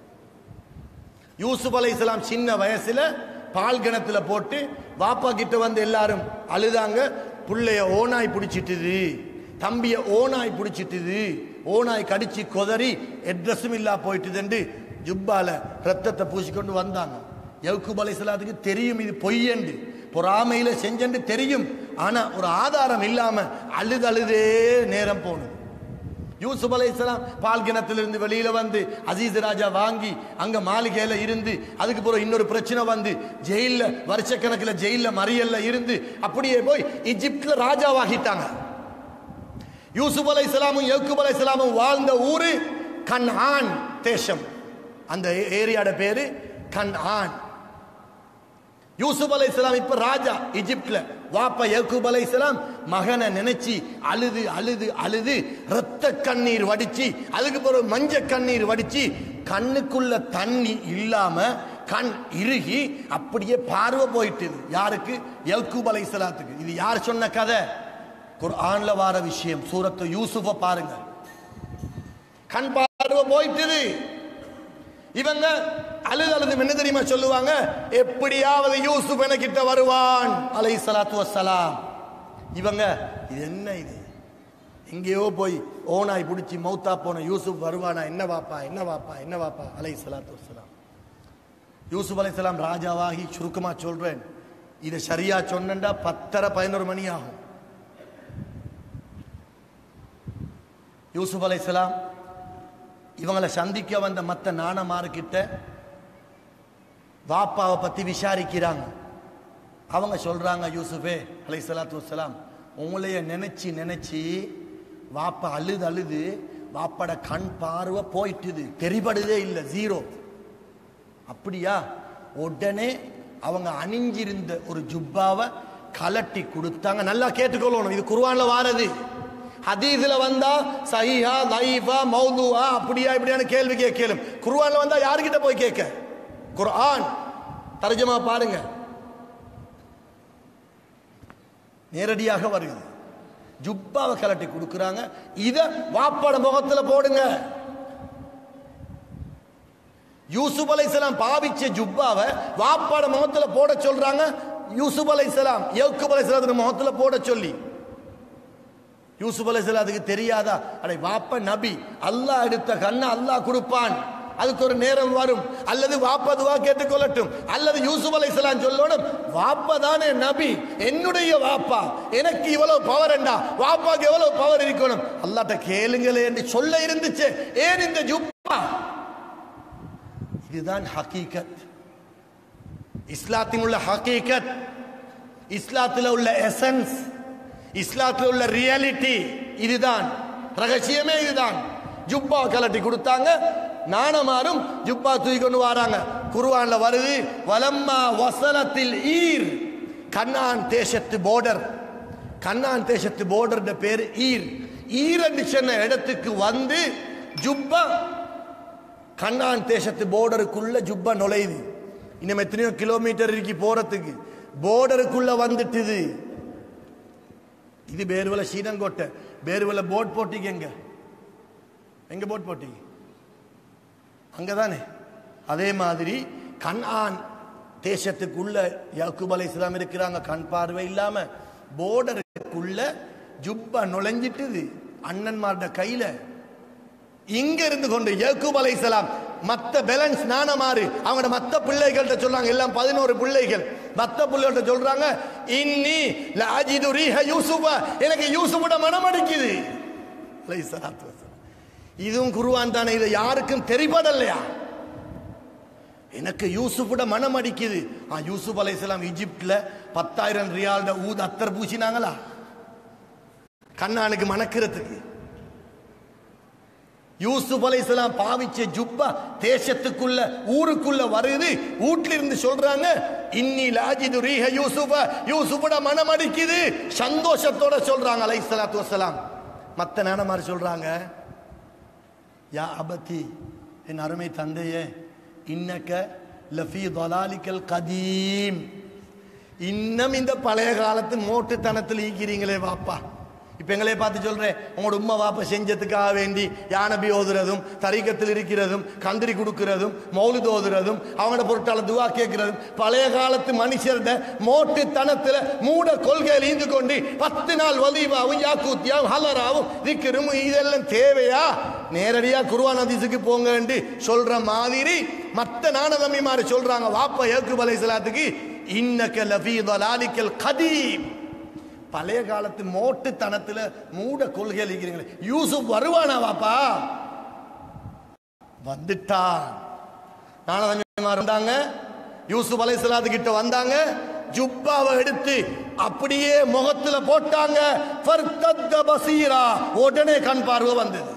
யூசுப் அலை சின்ன வயசுல பால் கிணத்துல போட்டு வாப்பா கிட்ட வந்து எல்லாரும் அழுதாங்க புள்ளைய ஓனாய் பிடிச்சிட்டுது தம்பிய ஓனாய் பிடிச்சிட்டுது ஓனாய் கடிச்சு கொதறி எட்ரஸும் இல்லா போயிட்டுதுண்டு ஜுப்பால ரத்தத்தை பூசிக்கொண்டு வந்தாங்க யவுக்குப் அலைசலாத்துக்கு தெரியும் இது பொய்யண்டு பொறாமையில செஞ்சண்டு தெரியும் ஆனா ஒரு ஆதாரம் இல்லாம அழுது அழுதே நேரம் போனது யூசுப் அலைஹிஸ்ஸலாம் பால் கிணத்திலிருந்து வெளியில வந்து அசீஸ் ராஜா வாங்கி அங்க மாளிகையில இருந்து அதுக்கு பிறகு இன்னொரு பிரச்சனை வந்து ஜெயில்ல வருஷக்கணக்கில் ஜெயில்ல மறியல்ல இருந்து அப்படியே போய் இஜிப்ட்ல ராஜாவாகிட்டாங்க யூசுப் அலைஹிஸ்ஸலாமும் யக்கூப் அலைஹிஸ்ஸலாமும் வாழ்ந்த ஊரு கண் ஆன் தேசம் அந்த ஏரியாட பேரு கண் ஆன் யூசுப் அலைஹிஸ்ஸலாம் இப்ப ராஜா இஜிப்ட்ல வாப்பா யக்கூப் அலைஹிஸ்ஸலாம் மகனை நினைச்சு அழுது அழுது அழுது ரத்த கண்ணீர் வடிச்சு அதுக்கு பிறகு மஞ்ச கண்ணீர் வடிச்சு கண்ணுக்குள்ள தண்ணி இல்லாம கண் இறுகி அப்படியே பார்வை போயிட்டுது யாருக்கு யக்கூப் அலைஹிஸ்ஸலாத்துக்கு இது யார் சொன்ன கதை குர்ஆன்ல வார விஷயம் சூரத்து யூசுஃப பாருங்க கண் பார்வை போயிட்டுது இவங்க அழுது அழுது என்ன தெரியுமா சொல்லுவாங்க எப்படியாவது யூசுப் கிட்ட வருவான் அலை சலாத்து வசலாம் இவங்க இது என்ன இது எங்கேயோ போய் ஓனாய் பிடிச்சி மௌத்தா போன யூசுப் வருவானா என்ன வாப்பா என்ன வாப்பா என்ன வாப்பா அலை சலாத்து வசலாம் யூசுப் அலைஹிஸ்ஸலாம் ராஜாவாகி சுருக்கமா சொல்றேன் இதை சரியா சொன்னண்டா பத்தரை பதினோரு மணி ஆகும் யூசுப் அலைஹிஸ்ஸலாம் இவங்களை சந்திக்க வந்த மற்ற நாணமார்கிட்ட வாப்பாவை பத்தி விசாரிக்கிறாங்க அவங்க சொல்றாங்க யூசுஃபே அலை சலாத்து வசலாம் உங்களைய நினைச்சு நினைச்சு வாப்பா அழுது அழுது வாப்பட கண் பார்வை போயிட்டுது தெரிபடுதே இல்லை ஜீரோ அப்படியா உடனே அவங்க அணிஞ்சிருந்த ஒரு ஜுப்பாவை கலட்டி கொடுத்தாங்க நல்லா கேட்டுக்கொள்ளணும் இது குர்ஆன்ல வாரது ஹதீஸ்ல வந்தா சஹீஹா லைஃபா மௌதுவா அப்படியா இப்படியான கேள்வி கேட்கலும் குர்ஆன்ல வந்தா யார்கிட்ட போய் கேட்க குர்ஆன் தர்ஜமா பாருங்க நேரடியாக வருகிறது ஜுப்பாவை கலட்டி கொடுக்குறாங்க இத வாப்பாட முகத்துல போடுங்க யூசுப் அலைஹிஸ்ஸலாம் பாவிச்ச ஜுப்பாவை வாப்பாட முகத்துல போட சொல்றாங்க யூசுப் அலைஹிஸ்ஸலாம் யக்கூப் அலைஹிஸ்ஸலாத்துக்கு முகத்துல போட சொல்லி யூசுப் அலைஹிஸ்ஸலாத்துக்கு தெரியாதா அடே வாப்ப நபி அல்லாஹ் எடுத்த கண்ணை அல்லாஹ் கொடுப்பான் அதுக்கு ஒரு நேரம் வரும் அல்லது வாப்பா துவா கேட்டுக்கொள்ளட்டும் அல்லது யூசுப் அலைஹிஸ்ஸலாம் சொல்லணும் வாப்பா தானே நபி என்னுடைய வாப்பா எனக்கு இவ்வளவு பவர் என்றா வாப்பாக்கு எவ்வளவு பவர் இருக்கணும் அல்லாட்ட கேளுங்களே என்று சொல்ல இருந்துச்சு ஏன் இந்த ஜுப்பா இதுதான் ஹகீகத் இஸ்லாத்தின் உள்ள ஹகீகத் இஸ்லாத்தில் உள்ள எசன்ஸ் இஸ்லாத்தில் உள்ள ரியாலிட்டி இதுதான் ரகசியமே இதுதான் ஜுப்பா கலட்டி கொடுத்தாங்க நாணமாரும் ஜுப்பா தூக்கி கொண்டு வராங்க குருவான்ல வருது வலம்மா வசனத்தில் ஈர் கண்ணான் தேசத்து போர்டர் கண்ணான் தேசத்து போர்டர் பேர் ஈர் ஈர் என்று சொன்ன இடத்துக்கு வந்து ஜுப்பா கண்ணான் தேசத்து போர்டருக்குள்ள ஜுப்பா நுழையுது இன்னும் எத்தனையோ கிலோமீட்டர் இருக்கு போறதுக்கு போர்டருக்குள்ள வந்துட்டுது இது பேருவல சீனங்கோட்டை பேருவல போட் போட்டிக்கு எங்க எங்க போட் போட்டி அங்கதானே அதே மாதிரி கண்ணான் தேசத்துக்குள்ள யாக்கூப் அலை இஸ்லாம் இருக்கிறாங்க கண் பார்வை இல்லாம போர்டருக்குள்ள ஜுப்பா நுழைஞ்சிட்டுது அண்ணன்மார்ட கையில இங்க இருந்து கொண்டு யாக்கூப் அலைஹிஸ்ஸலாம் மத்த பேலன்ஸ் நாணமாறு அவங்க மத்த பிள்ளைகள்கிட்ட சொல்றாங்க எல்லாம் பதினோரு பிள்ளைகள் மத்த பிள்ளைகள்ட்ட சொல்றாங்க இன்னி லாஜிது ரீஹ யூசுஃபா எனக்கு யூசுஃபோட மனம் அடிக்குது அலைஹிஸ்ஸலாத்து வஸ்ஸலாம். இதுவும் குருவான் தானே இதை யாருக்கும் தெரிபடலையா எனக்கு யூசுஃபோட மனம் அடிக்குது ஆ யூசுப் அலைஹிஸ்ஸலாம் ஈஜிப்ட்ல பத்தாயிரம் ரியால்ட ஊது அத்தர் பூசினாங்களா கண்ணானுக்கு மணக்கிறதுக்கு யூசுப் அலைஹிஸ்ஸலாம் பாவிச்ச ஜுப்பா தேசத்துக்குள்ள ஊருக்குள்ள வருது வீட்ல இருந்து சொல்றாங்க இன்னி லாஜிது ரீஹ யூசுஃப யூசுஃபோட மனம் அடிக்குது சந்தோஷத்தோட சொல்றாங்க அலைஹிஸ்ஸலாத்து வஸ்ஸலாம் மத்த நானமார் சொல்றாங்க யா அபதி என் அருமை தந்தையே இன்னக்க லஃபி தொலாலிக்கல் கதீம் இன்னும் இந்த பழைய காலத்து மோட்டுத்தனத்தில் ஈக்கிறீங்களே வாப்பா இப்ப எங்களே பார்த்து சொல்றேன் உங்களோட உம்மா வாப்பா செஞ்சதுக்காக வேண்டி யானபி ஓதுறதும் தரிக்கத்தில் இருக்கிறதும் கந்திரி கொடுக்கிறதும் மௌலிது ஓதுறதும் அவங்களோட பொருட்டால துவா கேட்கிறதும் பழைய காலத்து மனுஷர்ட மோட்டுத்தனத்துல மூட கொள்கையில் ஈந்து கொண்டு பத்து நாள் வலிவாவும் யாக்கூத்தியாவும் ஹலராவும் திக்கிரும் இதெல்லாம் தேவையா நேரடியா குருவான் ஹதீஸுக்கு போங்க சொல்ற மாதிரி மத்த நாணதம்பிமாரு சொல்றாங்க வாப்பா ஏக்கு அலைஹிஸ்ஸலாத்துக்கு இன்னக்க லஃபீ தலாலிக்கல் கதீம் பழைய காலத்து மோட்டுத்தனத்துல மூட கொள்கையில் இருக்கிறீங்களே யூசுப் வருவானா வாப்பா வந்துட்டான் நானதம்பிமார் வந்தாங்க யூசுப் அலைஹிஸ்ஸலாத்து கிட்ட வந்தாங்க ஜுப்பாவை எடுத்து அப்படியே முகத்துல போட்டாங்க ஃபர்தத்த பசீரா உடனே கண் பார்வை வந்தது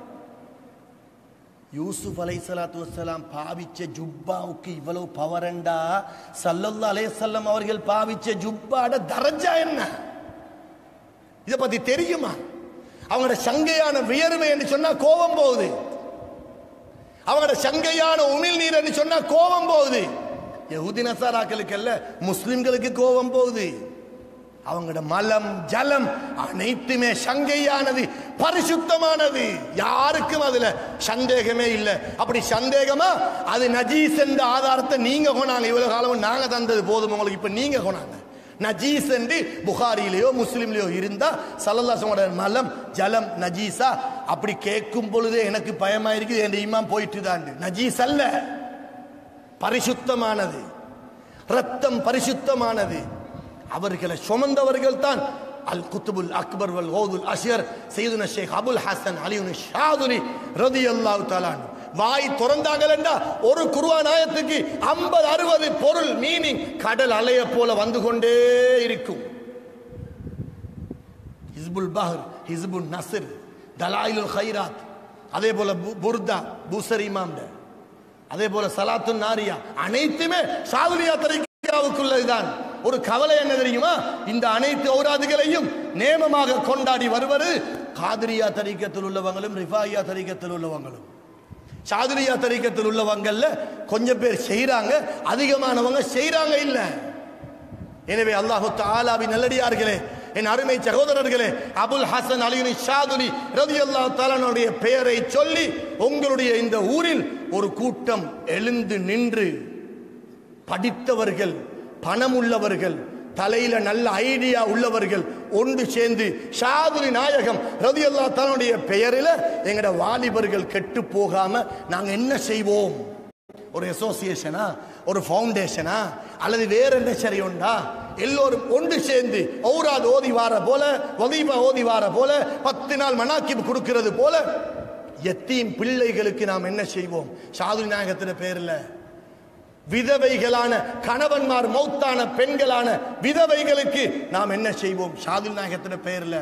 யூசுப் அலைஹிஸ்ஸலாத்து வஸ்ஸலாம் பாவிச்ச ஜுப்பாவுக்கு இவ்வளவு பவரண்டா சல்லல்லா அலைஹிஸ்ஸலாம் அவர்கள் பாவிச்ச ஜுப்பாட தரஜா என்ன இத பத்தி தெரியுமா அவங்களோட சங்கையான வியர்வை என்று சொன்னா கோபம் போகுது அவங்களோட சங்கையான உமிழ் நீர் என்று சொன்னா கோபம் போகுது யகுதி நசாராக்களுக்கு அல்ல முஸ்லிம்களுக்கு கோபம் போகுது அவங்களோட மலம் ஜலம் அனைத்துமே சங்கையானது பரிசுத்தமானது யாருக்கும் அதுல சந்தேகமே இல்லை அப்படி சந்தேகமா அது நஜீஸ் என்ற ஆதாரத்தை நீங்க கொண்டாங்க இவ்வளவு காலம் நாங்க தந்தது போதும் உங்களுக்கு இப்ப நீங்க கொண்டாங்க நஜீஸ் என்று புகாரிலேயோ முஸ்லிம்லயோ இருந்தா சல்லல்லாசோட மலம் ஜலம் நஜீஸா அப்படி கேட்கும் பொழுதே எனக்கு பயமா இருக்குது என் இமாம் போயிட்டு தான் நஜீஸ் அல்ல பரிசுத்தமானது ரத்தம் பரிசுத்தமானது அவர்களை சுமந்தவர்கள் தான் அல் குத்துபுல் அக்பர் வல் ஓதுல் அஷர் செய்துன ஷேக் அபுல் ஹசன் அலியுன் ஷாதுலி ரதி அல்லாஹ் தாலான் வாய் திறந்தாங்கலண்டா ஒரு குருவான் ஆயத்துக்கு ஐம்பது அறுபது பொருள் மீனிங் கடல் அலைய போல வந்து கொண்டே இருக்கும் ஹிஸ்புல் பஹர் ஹிஸ்புல் நசர் தலாயிலுல் ஹைராத் அதே போல பு- புர்தா பூசர் இமாம்ட அதே போல சலாத்து நாரியா அனைத்துமே சாதுரியா தரிகாவுக்குள்ளதுதான் ஒரு கவலை என்ன தெரியுமா இந்த அனைத்து ஔராதுகளையும் நேமமாக கொண்டாடி வருவது காதிரியா தரிக்கத்தில் உள்ளவங்களும் ரிஃபாயா தரிக்கத்தில் உள்ளவங்களும் சாதுரியா தரிக்கத்தில் உள்ளவங்கள்ல கொஞ்சம் பேர் செய்றாங்க அதிகமானவங்க செய்றாங்க இல்ல எனவே அல்லாஹு தாலாவின் நல்லடியார்களே என் அருமை சகோதரர்களே அபுல் ஹசன் அலினி ஷாதுலி ரதி அல்லா தலனுடைய பெயரை சொல்லி உங்களுடைய இந்த ஊரில் ஒரு கூட்டம் எழுந்து நின்று படித்தவர்கள் பணம் உள்ளவர்கள் தலையில நல்ல ஐடியா உள்ளவர்கள் ஒன்று சேர்ந்து ஷாதுரி நாயகம் ரதி அல்லா தன்னுடைய பெயரில் எங்கட வாலிபர்கள் கெட்டு போகாம நாங்க என்ன செய்வோம் ஒரு அசோசியேஷனா ஒரு ஃபவுண்டேஷனா அல்லது வேற என்ன சரி உண்டா எல்லோரும் ஒன்று சேர்ந்து ஔராத் ஓதி வார போல வதீபா ஓதி வார போல பத்து நாள் மனாக்கிப் கொடுக்கிறது போல எத்தீம் பிள்ளைகளுக்கு நாம் என்ன செய்வோம் ஷாதுரி நாயகத்தின் பேர்ல விதவைகளான கணவன்மார் மௌத்தான பெண்களான விதவைகளுக்கு நாம் என்ன செய்வோம் ஷாதுல் நாயகத்தின் பெயர்ல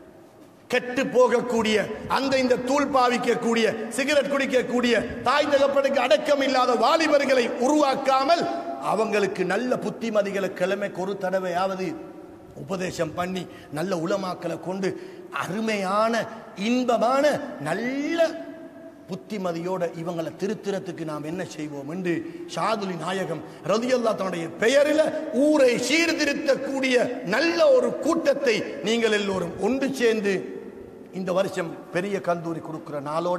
கெட்டு போகக்கூடிய அந்த இந்த தூள் பாவிக்கக்கூடிய சிகரெட் குடிக்கக்கூடிய தாய் தகப்பனுக்கு அடக்கம் இல்லாத வாலிபர்களை உருவாக்காமல் அவங்களுக்கு நல்ல புத்திமதிகளை கிழமைக்கு ஒரு தடவையாவது உபதேசம் பண்ணி நல்ல உலமாக்களை கொண்டு அருமையான இன்பமான நல்ல புத்திமதியோட இவங்களை திருத்திரத்துக்கு நாம் என்ன செய்வோம் என்று ஷாதுலி நாயகம் ரதியல்லா தன்னுடைய பெயரில் ஊரை சீர்திருத்தக்கூடிய நல்ல ஒரு கூட்டத்தை நீங்கள் எல்லோரும் ஒன்று சேர்ந்து இந்த வருஷம் பெரிய கந்தூரி கொடுக்கிற நாளோட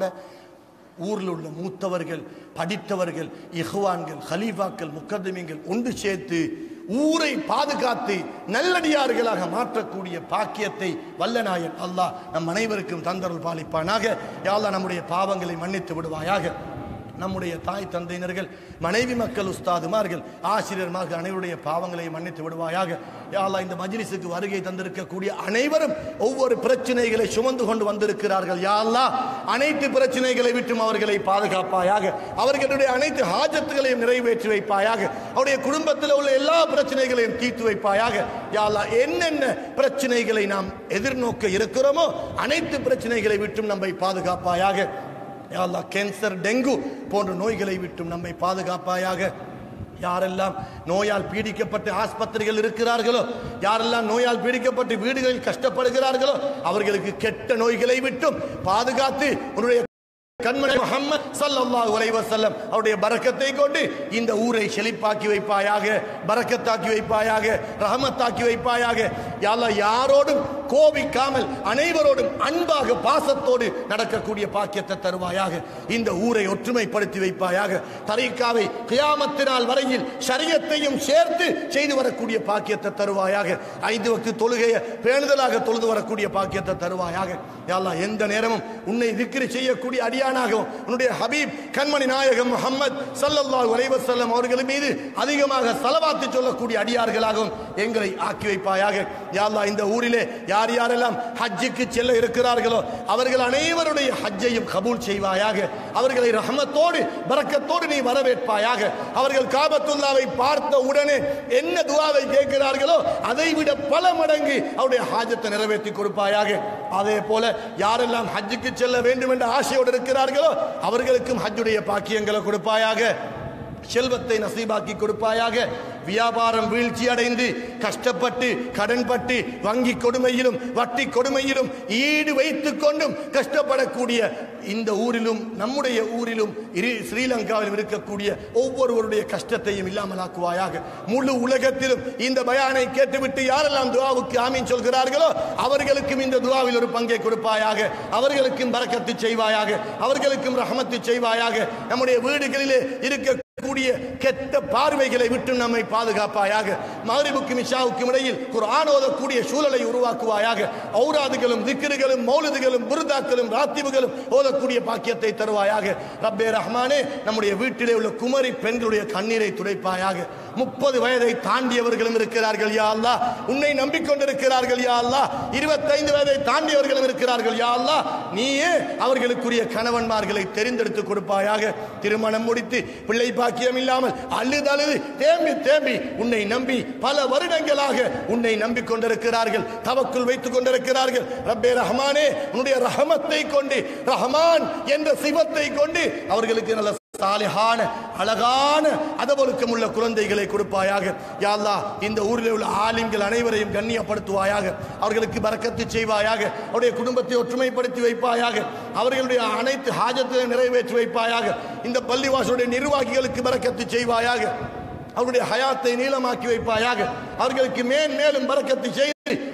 ஊரில் உள்ள மூத்தவர்கள் படித்தவர்கள் இஹ்வான்கள் ஹலீஃபாக்கள் முக்கதமிங்கள் ஒன்று சேர்த்து ஊரை பாதுகாத்து நல்லடியார்களாக மாற்றக்கூடிய பாக்கியத்தை வல்லநாயன் அல்லாஹ் நம் அனைவருக்கும் தந்தருள் பாலிப்பானாக யாழ்லா நம்முடைய பாவங்களை மன்னித்து விடுவாயாக நம்முடைய தாய் தந்தையினர்கள் மனைவி மக்கள் உஸ்தாதுமார்கள் ஆசிரியர்மார்கள் அனைவருடைய பாவங்களை மன்னித்து விடுவாயாக யாழ்லா இந்த மஜ்லிஸுக்கு வருகை தந்திருக்கக்கூடிய அனைவரும் ஒவ்வொரு பிரச்சனைகளை சுமந்து கொண்டு வந்திருக்கிறார்கள் யாழ்லா அனைத்து பிரச்சனைகளை விட்டும் அவர்களை பாதுகாப்பாயாக அவர்களுடைய அனைத்து ஹாஜத்துகளையும் நிறைவேற்றி வைப்பாயாக அவருடைய குடும்பத்தில் உள்ள எல்லா பிரச்சனைகளையும் தீர்த்து வைப்பாயாக யாழ்லா என்னென்ன பிரச்சனைகளை நாம் எதிர்நோக்க இருக்கிறோமோ அனைத்து பிரச்சனைகளை விட்டும் நம்மை பாதுகாப்பாயாக யா அல்லாஹ் கேன்சர் டெங்கு போன்ற நோய்களை விட்டும் நம்மை பாதுகாப்பாயாக யாரெல்லாம் நோயால் பீடிக்கப்பட்டு ஆஸ்பத்திரிகள் இருக்கிறார்களோ யாரெல்லாம் நோயால் பீடிக்கப்பட்டு வீடுகளில் கஷ்டப்படுகிறார்களோ அவர்களுக்கு கெட்ட நோய்களை விட்டும் பாதுகாத்து உன்னுடைய கண்மணி முஹம்மத் ஸல்லல்லாஹு அலைஹி வஸல்லம் அவருடைய பரக்கத்தை கொண்டு இந்த ஊரை செழிப்பாக்கி வைப்பாயாக பரக்கத்தாக்கி வைப்பாயாக ரஹமத்தாக்கி வைப்பாயாக யா அல்லாஹ் யாரோடும் கோபிக்காமல் அனைவரோடும் அன்பாக பாசத்தோடு நடக்கக்கூடிய பாக்கியத்தை தருவாயாக இந்த ஊரை ஒற்றுமைப்படுத்தி வைப்பாயாக தரீக்காவை கியாமத்தினால் வரையில் ஷரியத்தையும் சேர்த்து செய்து வரக்கூடிய பாக்கியத்தை தருவாயாக ஐந்து வக்து தொழுகையை பேணுதலாக தொழுது வரக்கூடிய பாக்கியத்தை தருவாயாக யா அல்லாஹ் எந்த நேரமும் உன்னை திக்ரி செய்யக்கூடிய அடியானாகவும் உன்னுடைய ஹபீப் கண்மணி நாயகம் முஹம்மத் ஸல்லல்லாஹு அலைஹி வஸல்லம் அவர்கள் மீது அதிகமாக சலவாத்து சொல்லக்கூடிய அடியார்களாகவும் எங்களை ஆக்கி வைப்பாயாக யா அல்லாஹ் இந்த ஊரிலே யார் யாரெல்லாம் ஹஜ்ஜுக்கு செல்ல இருக்கிறார்களோ அவர்கள் அனைவருடைய ஹஜ்ஜையும் கபூல் செய்வாயாக அவர்களை ரஹமத்தோடு பரக்கத்தோடு நீ வரவேற்பாயாக அவர்கள் காபத்துல்லாவை பார்த்த உடனே என்ன துவாவை கேட்கிறார்களோ அதை விட பல மடங்கு அவருடைய ஹாஜத்தை நிறைவேற்றி கொடுப்பாயாக அதே போல யாரெல்லாம் ஹஜ்ஜுக்கு செல்ல வேண்டும் என்ற ஆசையோடு இருக்கிறார்களோ அவர்களுக்கும் ஹஜ்ஜுடைய பாக்கியங்களை கொடுப்பாயாக செல்வத்தை நசீபாக்கி கொடுப்பாயாக வியாபாரம் வீழ்ச்சி அடைந்து கஷ்டப்பட்டு கடன்பட்டு வங்கி கொடுமையிலும் வட்டி கொடுமையிலும் ஈடு வைத்துக் கொண்டும் கஷ்டப்படக்கூடிய இந்த ஊரிலும் நம்முடைய ஊரிலும் இரு- ஸ்ரீலங்காவிலும் இருக்கக்கூடிய ஒவ்வொருவருடைய கஷ்டத்தையும் இல்லாமலாக்குவாயாக முழு உலகத்திலும் இந்த பயானை கேட்டுவிட்டு யாரெல்லாம் துவாவுக்கு ஆமீன் சொல்கிறார்களோ அவர்களுக்கும் இந்த துவாவில் ஒரு பங்கை கொடுப்பாயாக அவர்களுக்கும் பரக்கத்து செய்வாயாக அவர்களுக்கும் ரஹமத்து செய்வாயாக நம்முடைய வீடுகளிலே இருக்க கூடிய கெட்ட பார்வைகளை விட்டு நம்மை பாதுகாப்பாயாக மகரிபுக்கும் இஷாவுக்கும் இடையில் குர்ஆன் ஓதக்கூடிய சூழலை உருவாக்குவாயாக ஔராதுகளும் திக்ருகளும் மௌலிதுகளும் புருதாக்களும் ராத்திபுகளும் ஓதக்கூடிய பாக்கியத்தை தருவாயாக ரப்பே ரஹ்மானே நம்முடைய வீட்டிலே உள்ள குமரி பெண்களுடைய கண்ணீரை துடைப்பாயாக முப்பது வயதை தாண்டியவர்களும் இருக்கிறார்கள் யா அல்லாஹ் உன்னை நம்பிக்கொண்டிருக்கிறார்கள் யா அல்லாஹ் இருபத்தைந்து வயதை தாண்டியவர்களும் இருக்கிறார்கள் யா அல்லாஹ் நீயே அவர்களுக்குரிய கணவன்மார்களை தெரிந்தெடுத்து கொடுப்பாயாக திருமணம் முடித்து பிள்ளை பாக்கியம் இல்லாமல் அழுது அழுது தேம்பி தேம்பி உன்னை நம்பி பல வருடங்களாக உன்னை நம்பிக்கொண்டிருக்கிறார்கள் தவக்குள் வைத்துக் கொண்டிருக்கிறார்கள் ரப்பே ரஹ்மானே உன்னுடைய ரஹமத்தை கொண்டு ரஹ்மான் என்ற சிவத்தை கொண்டு அவர்களுக்கு நல்ல சாலிஹான அழகான அதவொழுக்கம் உள்ள குழந்தைகளை கொடுப்பாயாக யா அல்லாஹ் இந்த ஊரில் உள்ள ஆலிம்கள் அனைவரையும் கண்ணியப்படுத்துவாயாக அவர்களுக்கு பரக்கத்து செய்வாயாக அவருடைய குடும்பத்தை ஒற்றுமைப்படுத்தி வைப்பாயாக அவர்களுடைய அனைத்து ஹாஜத்தையும் நிறைவேற்றி வைப்பாயாக இந்த பள்ளிவாசலுடைய நிர்வாகிகளுக்கு பரக்கத்து செய்வாயாக அவருடைய ஹயாத்தை நீளமாக்கி வைப்பாயாக அவர்களுக்கு மேன் மேலும் பரக்கத்து செய்து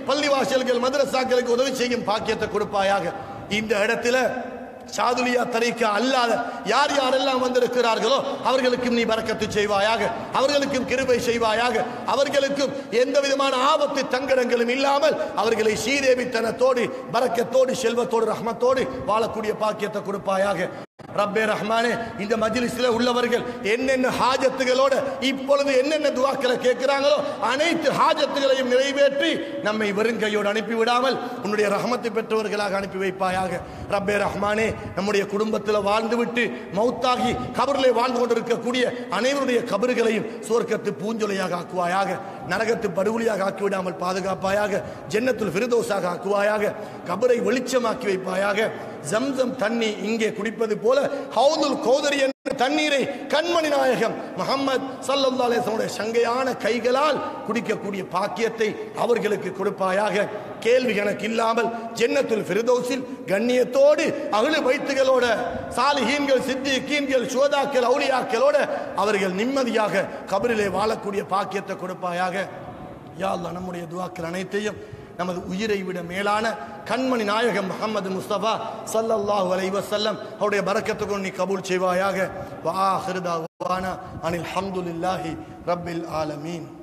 பள்ளிவாசல்கள் மதரசாக்களுக்கு உதவி செய்யும் பாக்கியத்தை கொடுப்பாயாக இந்த இடத்துல சாதுலியா தரிக்க அல்லாத யார் யாரெல்லாம் வந்திருக்கிறார்களோ அவர்களுக்கும் நீ பறக்கத்து செய்வாயாக அவர்களுக்கும் கிருபை செய்வாயாக அவர்களுக்கும் எந்த விதமான ஆபத்து தங்கடங்களும் இல்லாமல் அவர்களை சீதேவித்தனத்தோடு பறக்கத்தோடு செல்வத்தோடு ரஹ்மத்தோடு வாழக்கூடிய பாக்கியத்தை கொடுப்பாயாக ரப்பே ரஹ்மானே இந்த மஜ்லிஸ்ல உள்ளவர்கள் என்னென்ன ஹாஜத்துகளோட இப்பொழுது என்னென்ன துவாக்களை கேட்கிறாங்களோ அனைத்து ஹாஜத்துகளையும் நிறைவேற்றி நம்மை வெறுங்கையோடு அனுப்பி விடாமல் உன்னுடைய ரஹமத்தை பெற்றவர்களாக அனுப்பி வைப்பாயாக ரப்பே ரஹ்மானே நம்முடைய குடும்பத்தில் வாழ்ந்துவிட்டு மௌத்தாகி கபரிலே வாழ்ந்து கொண்டிருக்கக்கூடிய அனைவருடைய கபறுகளையும் சுவர்க்கத்து பூஞ்சொலையாக ஆக்குவாயாக நரகத்து படுகொலியாக ஆக்கி விடாமல் பாதுகாப்பாயாக ஜன்னத்துல் ஃபிரதோஸாக ஆக்குவாயாக கபரை வெளிச்சமாக்கி வைப்பாயாக ஜம்சம் தண்ணி இங்கே குடிப்பது போல ஹவுதுல் கௌதரி என்ற தண்ணீரை கண்மணி நாயகம் முகமது சல்லல்லா அலிஸ்லமுடைய சங்கையான கைகளால் குடிக்கக்கூடிய பாக்கியத்தை அவர்களுக்கு கொடுப்பாயாக கேள்வி கணக்கு இல்லாமல் ஜென்னத்துல் ஃபிரதௌஸில் கண்ணியத்தோடு அகழு வைத்துகளோட சாலிஹீன்கள் சித்திகீன்கள் சோதாக்கள் அவுலியாக்களோட அவர்கள் நிம்மதியாக கபரிலே வாழக்கூடிய பாக்கியத்தை கொடுப்பாயாக யா அல்லாஹ் நம்முடைய துவாக்கள் அனைத்தையும் நமது உயிரை விட மேலான கண்மணி நாயகம் முகமது முஸ்தபா சல்லல்லாஹு அலைஹி வஸல்லம் அவருடைய பரக்கத்துக்கு நீ கபூல் செய்வாயாக வா ஹிருதா அனில் ஹம்துலில்லாஹி ரப்பில் ஆலமீன்